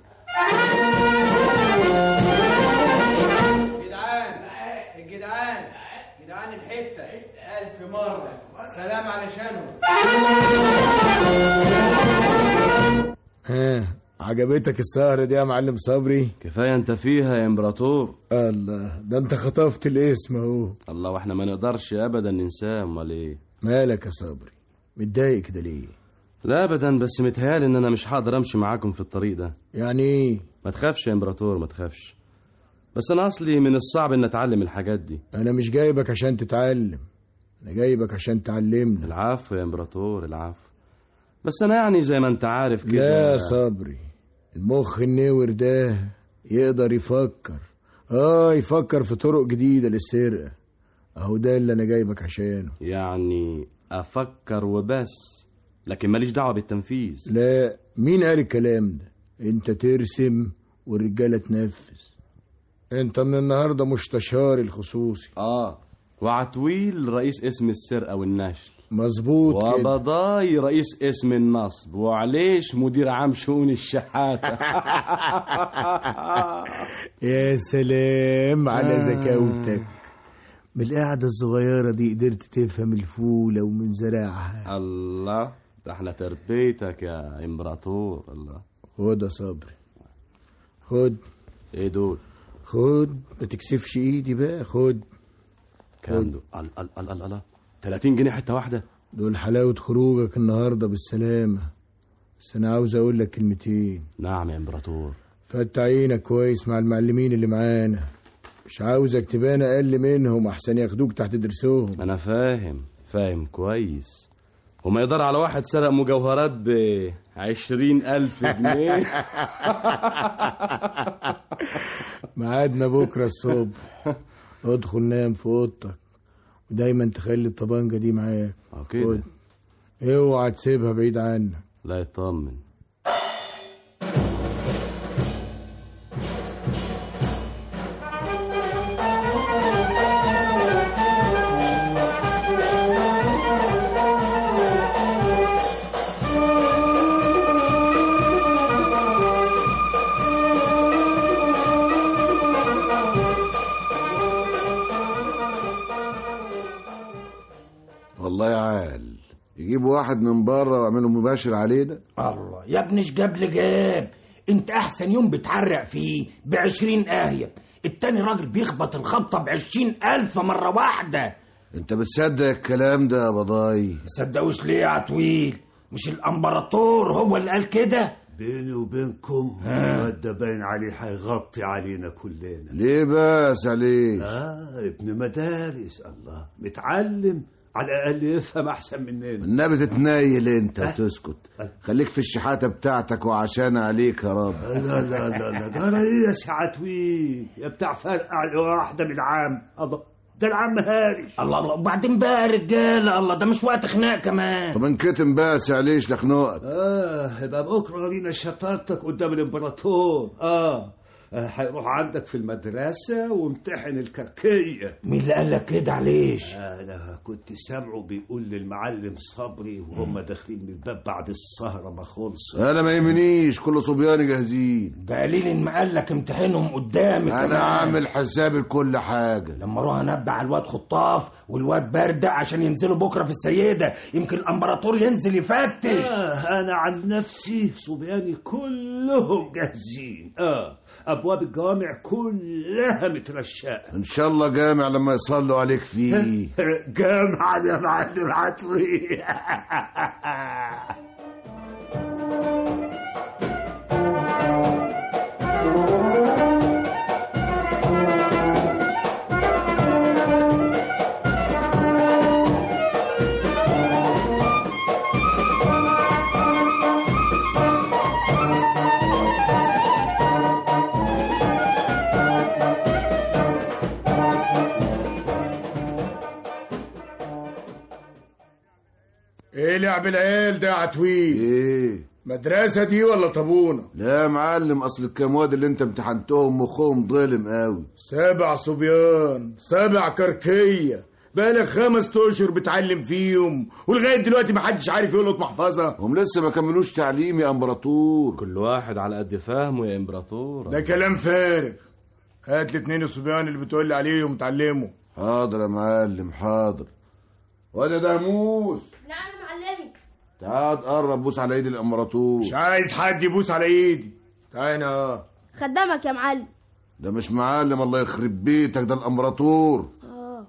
جدعان الجدعان جدعان الحتة ألف مرة سلام علشانهم ها عجبتك السهرة دي يا معلم صبري كفايه انت فيها يا امبراطور الله ده انت خطفت الاسم اهو الله واحنا ما نقدرش ابدا ننساه امال ايه مالك يا صبري متضايق كده ليه لا ابدا بس متهيالي ان انا مش هقدر امشي معاكم في الطريق ده يعني ايه ما تخافش يا امبراطور ما تخافش بس انا اصلي من الصعب ان اتعلم الحاجات دي انا مش جايبك عشان تتعلم انا جايبك عشان تعلمني العفو يا امبراطور العفو بس انا يعني زي ما انت عارف كده لا يا صبري المخ النور ده يقدر يفكر اه يفكر في طرق جديدة للسرقة اهو ده اللي انا جايبك عشانه يعني افكر وبس لكن ماليش دعوه بالتنفيذ لا مين قال الكلام ده انت ترسم والرجالة تنفذ انت من النهاردة مستشاري الخصوصي اه وعتويل رئيس اسم السرقه والنشل مظبوط كده. وبضاي رئيس اسم النصب وعليش مدير عام شؤون الشحاته يا سلام على ذكاوتك من القعدة الصغيرة دي قدرت تفهم الفولة ومن زراعها الله ده احنا تربيتك يا امبراطور الله خد يا صبري خد ايه دول خد ما تكسفش ايدي بقى خد كام دول ال ال ال ال ال 30 جنيه حته واحده دول حلاوة خروجك النهاردة بالسلامة بس أنا عاوز أقول لك كلمتين نعم يا امبراطور فتح عينك كويس مع المعلمين اللي معانا مش عاوزك تبان أقل منهم أحسن ياخدوك تحت درسهم انا فاهم فاهم كويس وما يقدر على واحد سرق مجوهرات ب عشرين ألف جنيه ميعادنا بكرة الصبح ادخل نام في اوضتك ودايما تخلي الطبانجة دي معاك اه كده خد. اوعى تسيبها بعيد عنك لا يطمن والله يا عال يجيبوا واحد من بره ويعملوا مباشر علينا الله يا ابنش جاب لي جاب انت احسن يوم بتعرق فيه بعشرين اهية التاني راجل بيخبط الخبطة بعشرين الف مرة واحدة انت بتصدق الكلام ده يا بضاي مصدقوش ليه يا عطويل مش الامبراطور هو اللي قال كده بيني وبينكم الواد ده باين عليه هيغطي علينا كلنا ليه بس عليه اه ابن مدارس الله متعلم على الاقل يفهم احسن مننا النبي تتنيل انت وتسكت خليك في الشحاته بتاعتك وعشان عليك يا رب لا لا لا لا ده انا ايه يا ساعة ويل يا بتاع فرقع واحده من العام الله ده العم هارش الله الله وبعدين بقى يا رجالة الله ده مش وقت خناق كمان طب انكتم بس عليش لخنوقك اه يبقى بكره لينا شطارتك قدام الامبراطور اه آه، هيروح عندك في المدرسة وامتحن الكركية مين اللي قال لك كده عليش أنا كنت سامعه بيقول للمعلم صبري وهم داخلين من الباب بعد السهرة ما خلص انا ما يهمنيش كل صبياني جاهزين دليل ان ما قال لك امتحنهم قدامي انا عامل حسابي لكل حاجه لما اروح انبع الواد خطاف والواد بردة عشان ينزلوا بكره في السيده يمكن الامبراطور ينزل يفتش آه أنا عن نفسي صبياني كلهم جاهزين آه أبواب الجوامع كلها مترشقة ان شاء الله جامع لما يصلوا عليك فيه جامعة يا معلم عطوي ايه لعب العيال ده يا عتويل ايه مدرسة دي ولا طابونة لا يا معلم اصل الكام واد اللي انت امتحنتهم مخهم ظلم قوي سبع صبيان سبع كركية بقالك خمس اشهر بتعلم فيهم ولغاية دلوقتي محدش عارف يلقط محفظة هم لسه ما كملوش تعليم يا امبراطور كل واحد على قد فهمه يا امبراطور ده كلام فارغ هات الاتنين الصبيان اللي بتقولي عليهم اتعلموا حاضر يا معلم حاضر ولا ده موس نعم يا معلمي تعال قرب بوس على ايد الامبراطور مش عايز حد يبوس على ايدي تعال هنا خدامك يا معلم ده مش معلم الله يخرب بيتك ده الامبراطور اه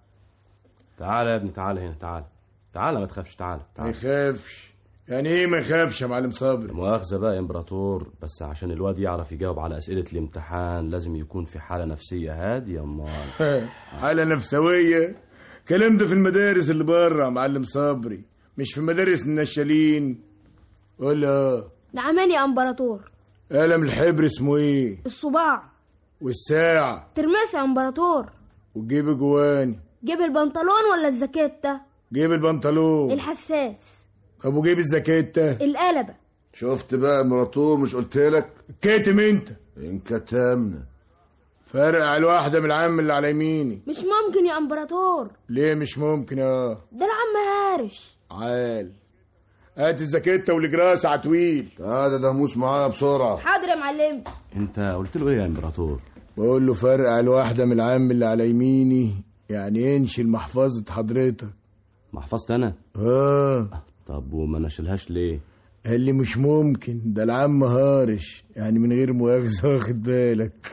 تعال يا ابني تعال هنا تعال تعال ما تخافش تعال ما تعال يخافش يعني ايه ما يخافش يا معلم صبري مؤاخذة بقى يا امبراطور بس عشان الواد يعرف يجاوب على أسئلة الامتحان لازم يكون في حالة نفسية هادية امال حالة نفسوية كلام ده في المدارس اللي بره يا معلم صبري مش في مدارس النشالين ولا نعمان يا امبراطور قلم الحبر اسمه ايه الصباع والساعة ترمس يا امبراطور وتجيب جواني جيب البنطلون ولا الزاكيتة جيب البنطلون الحساس طب وجيب الزاكيتة القلبة شفت بقى امبراطور مش قلت لك كاتم انت انكتمنا فرق على الواحدة من العم اللي على يميني مش ممكن يا امبراطور ليه مش ممكن اه ده العم هارش عال هات الزاكيتة والجراس عتويل هذا ده موس معايا بسرعة حاضر يا معلم انت قلت له ايه يا امبراطور بقول له فرق على الواحدة من العم اللي على يميني يعني انشل محفظة حضرتك محفظتي انا اه طب وما نشيلهاش ليه قال لي مش ممكن ده العم هارش يعني من غير مؤاخذة واخد بالك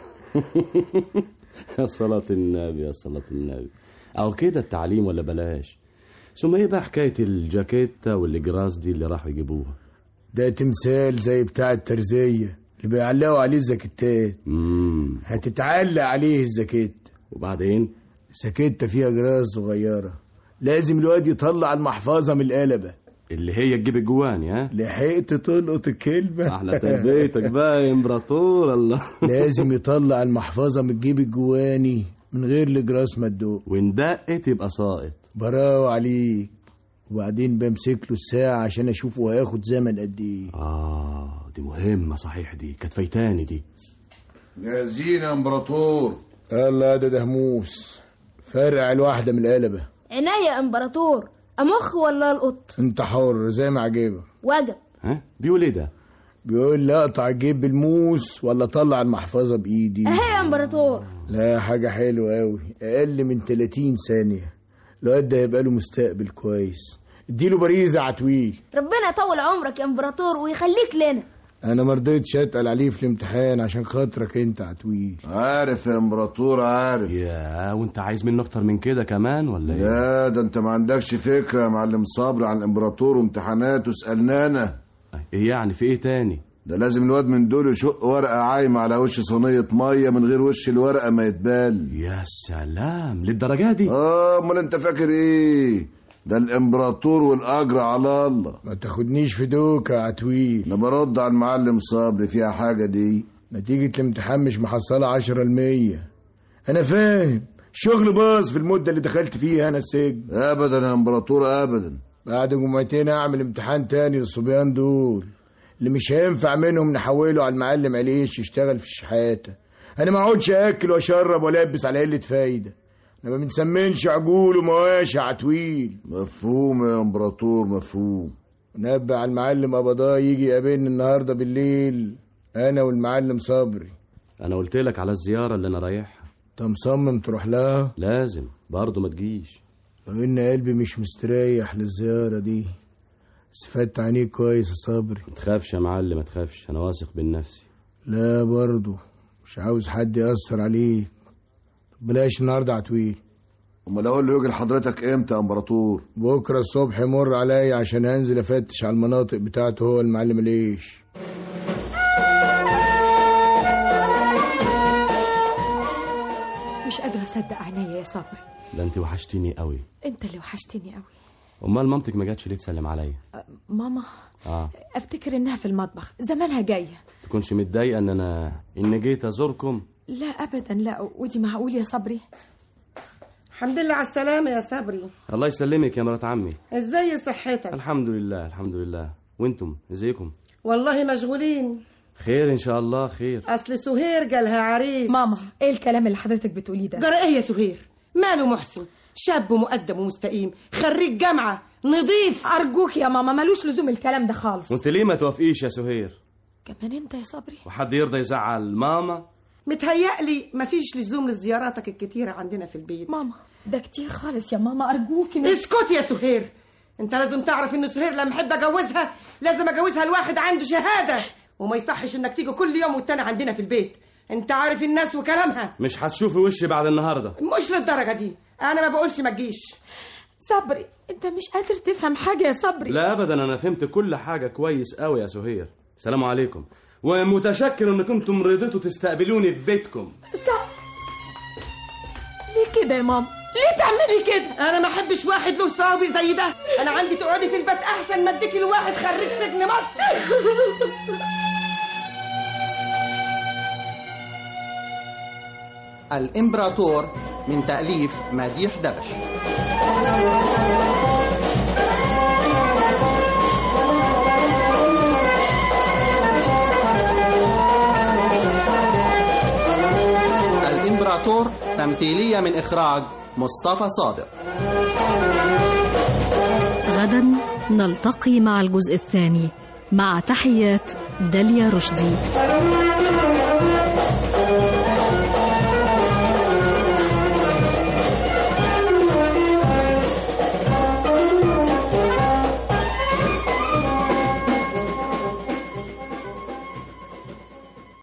يا صلاة النبي يا صلاة النبي أو كده التعليم ولا بلاش ثم ايه بقى حكاية الجاكيتة والجراس دي اللي راحوا يجيبوها ده تمثال زي بتاع الترزية اللي بيعلقوا عليه الزاكيتات امم هتتعلق عليه الزاكيت وبعدين الزاكيتة فيها جراس صغيرة لازم الواد يطلع المحفظة من القلبة اللي هي تجيب الجواني ها لحقت تلقط الكلمة احلى تربيتك بقى يا امبراطور الله لازم يطلع المحفظة من جيب الجواني من غير الجراس ما تدوق وان دقت يبقى ساقط براو عليك وبعدين بمسك له الساعة عشان اشوفه هياخد زمن قد ايه اه دي مهمة صحيح دي كانت فايتاني دي جاهزين يا امبراطور الله ده دهموس فرع الواحدة من القلبة عناية يا امبراطور امخ ولا القط انت حر زي ما عجبك وجب ها بيقول ايه ده بيقول لا اقطع الجيب بالموس ولا اطلع المحفظة بايدي اهي يا امبراطور لا حاجة حلوة قوي اقل من 30 ثانية الواد ده هيبقى له مستقبل كويس اديله باريزة عتويل ربنا يطول عمرك يا امبراطور ويخليك لنا انا ما رضيتش اتقل عليه في الامتحان عشان خاطرك انت عتويل عارف يا امبراطور عارف يا وانت عايز منه اكتر من كده كمان ولا ايه لا ده انت ما عندكش فكرة يا معلم صبري عن الامبراطور وامتحاناته اسألنا انا ايه يعني في ايه تاني ده لازم الواد من دول يشق ورقة عايمة على وش صينية مية من غير وش الورقة ما يتبال يا سلام للدرجة دي اه امال انت فاكر ايه ده الامبراطور والاجر على الله ما تاخدنيش في دوكة يا عتويل انا برد على المعلم صبري فيها حاجة دي نتيجة الامتحان مش محصلة عشرة المية أنا فاهم شغل باظ في المدة اللي دخلت فيها أنا السجن ابدا يا امبراطور ابدا بعد جمعتين أعمل امتحان تاني للصبيان دول اللي مش هينفع منهم نحوله على المعلم عليش يشتغل في الشحاتة أنا ما اقعدش أكل وأشرب وألبس على قلة فايدة أنا ما بنسمنش عجول ومواشي عتويل مفهوم يا امبراطور مفهوم نبع على المعلم قبضاه يجي يقابلني النهارده بالليل أنا والمعلم صبري انا قلت لك على الزيارة اللي انا رايحها أنت مصمم تروح لها لازم برضه ما تجيش لو إن قلبي مش مستريح للزيارة دي بس فات عينيك كويس يا صبري ما تخافش يا معلم ما تخافش انا واثق من نفسي لا برضه مش عاوز حد يأثر عليك بلاش النهارده عتويل امال اقول له يجي لحضرتك امتى يا امبراطور بكره الصبح يمر عليا عشان انزل افتش على المناطق بتاعته هو المعلم ليش مش قادرة أصدق عينيا يا صبري ده انت وحشتيني قوي أنت اللي وحشتني قوي امال مامتك ما جاتش ليه تسلم عليا ماما اه أفتكر إنها في المطبخ زمانها جاية تكونش متضايقه ان انا ان جيت ازوركم لا أبدا لا ودي معقول يا صبري الحمد لله على السلامة يا صبري الله يسلمك يا مرات عمي ازاي صحتك الحمد لله الحمد لله وانتم ازيكم والله مشغولين خير ان شاء الله خير اصل سهير جالها عريس ماما إيه الكلام اللي حضرتك بتقوليه ده جرى ايه يا سهير ماله محسن شاب مؤدب ومستقيم خريج جامعة نضيف أرجوك يا ماما ملوش لزوم الكلام ده خالص وانت ليه ما توافقيش يا سهير كمان أنت يا صبري وحد يرضى يزعل ماما متهيألي مفيش لزوم لزياراتك الكتيرة عندنا في البيت ماما ده كتير خالص يا ماما أرجوكي اسكت يا سهير انت لازم تعرف ان سهير لما احب اجوزها لازم اجوزها لواحد عنده شهاده وما يصحش انك تيجي كل يوم والتاني عندنا في البيت انت عارف الناس وكلامها مش هتشوفي وشي بعد النهارده مش للدرجه دي انا ما بقولش ما تجيش صبري انت مش قادر تفهم حاجه يا صبري لا ابدا انا فهمت كل حاجه كويس قوي يا سهير سلام عليكم ومتشكر ان كنتم رضيتوا تستقبلوني في بيتكم ليه كده يا ماما ليه تعملي كده انا ما احبش واحد له صاوي زي ده انا عندي تقعدي في البيت احسن ما اديكي لواحد خريج سجن مصر الإمبراطور من تأليف مديح دبش الإمبراطور تمثيلية من إخراج مصطفى صادق غدا نلتقي مع الجزء الثاني مع تحيات داليا رشدي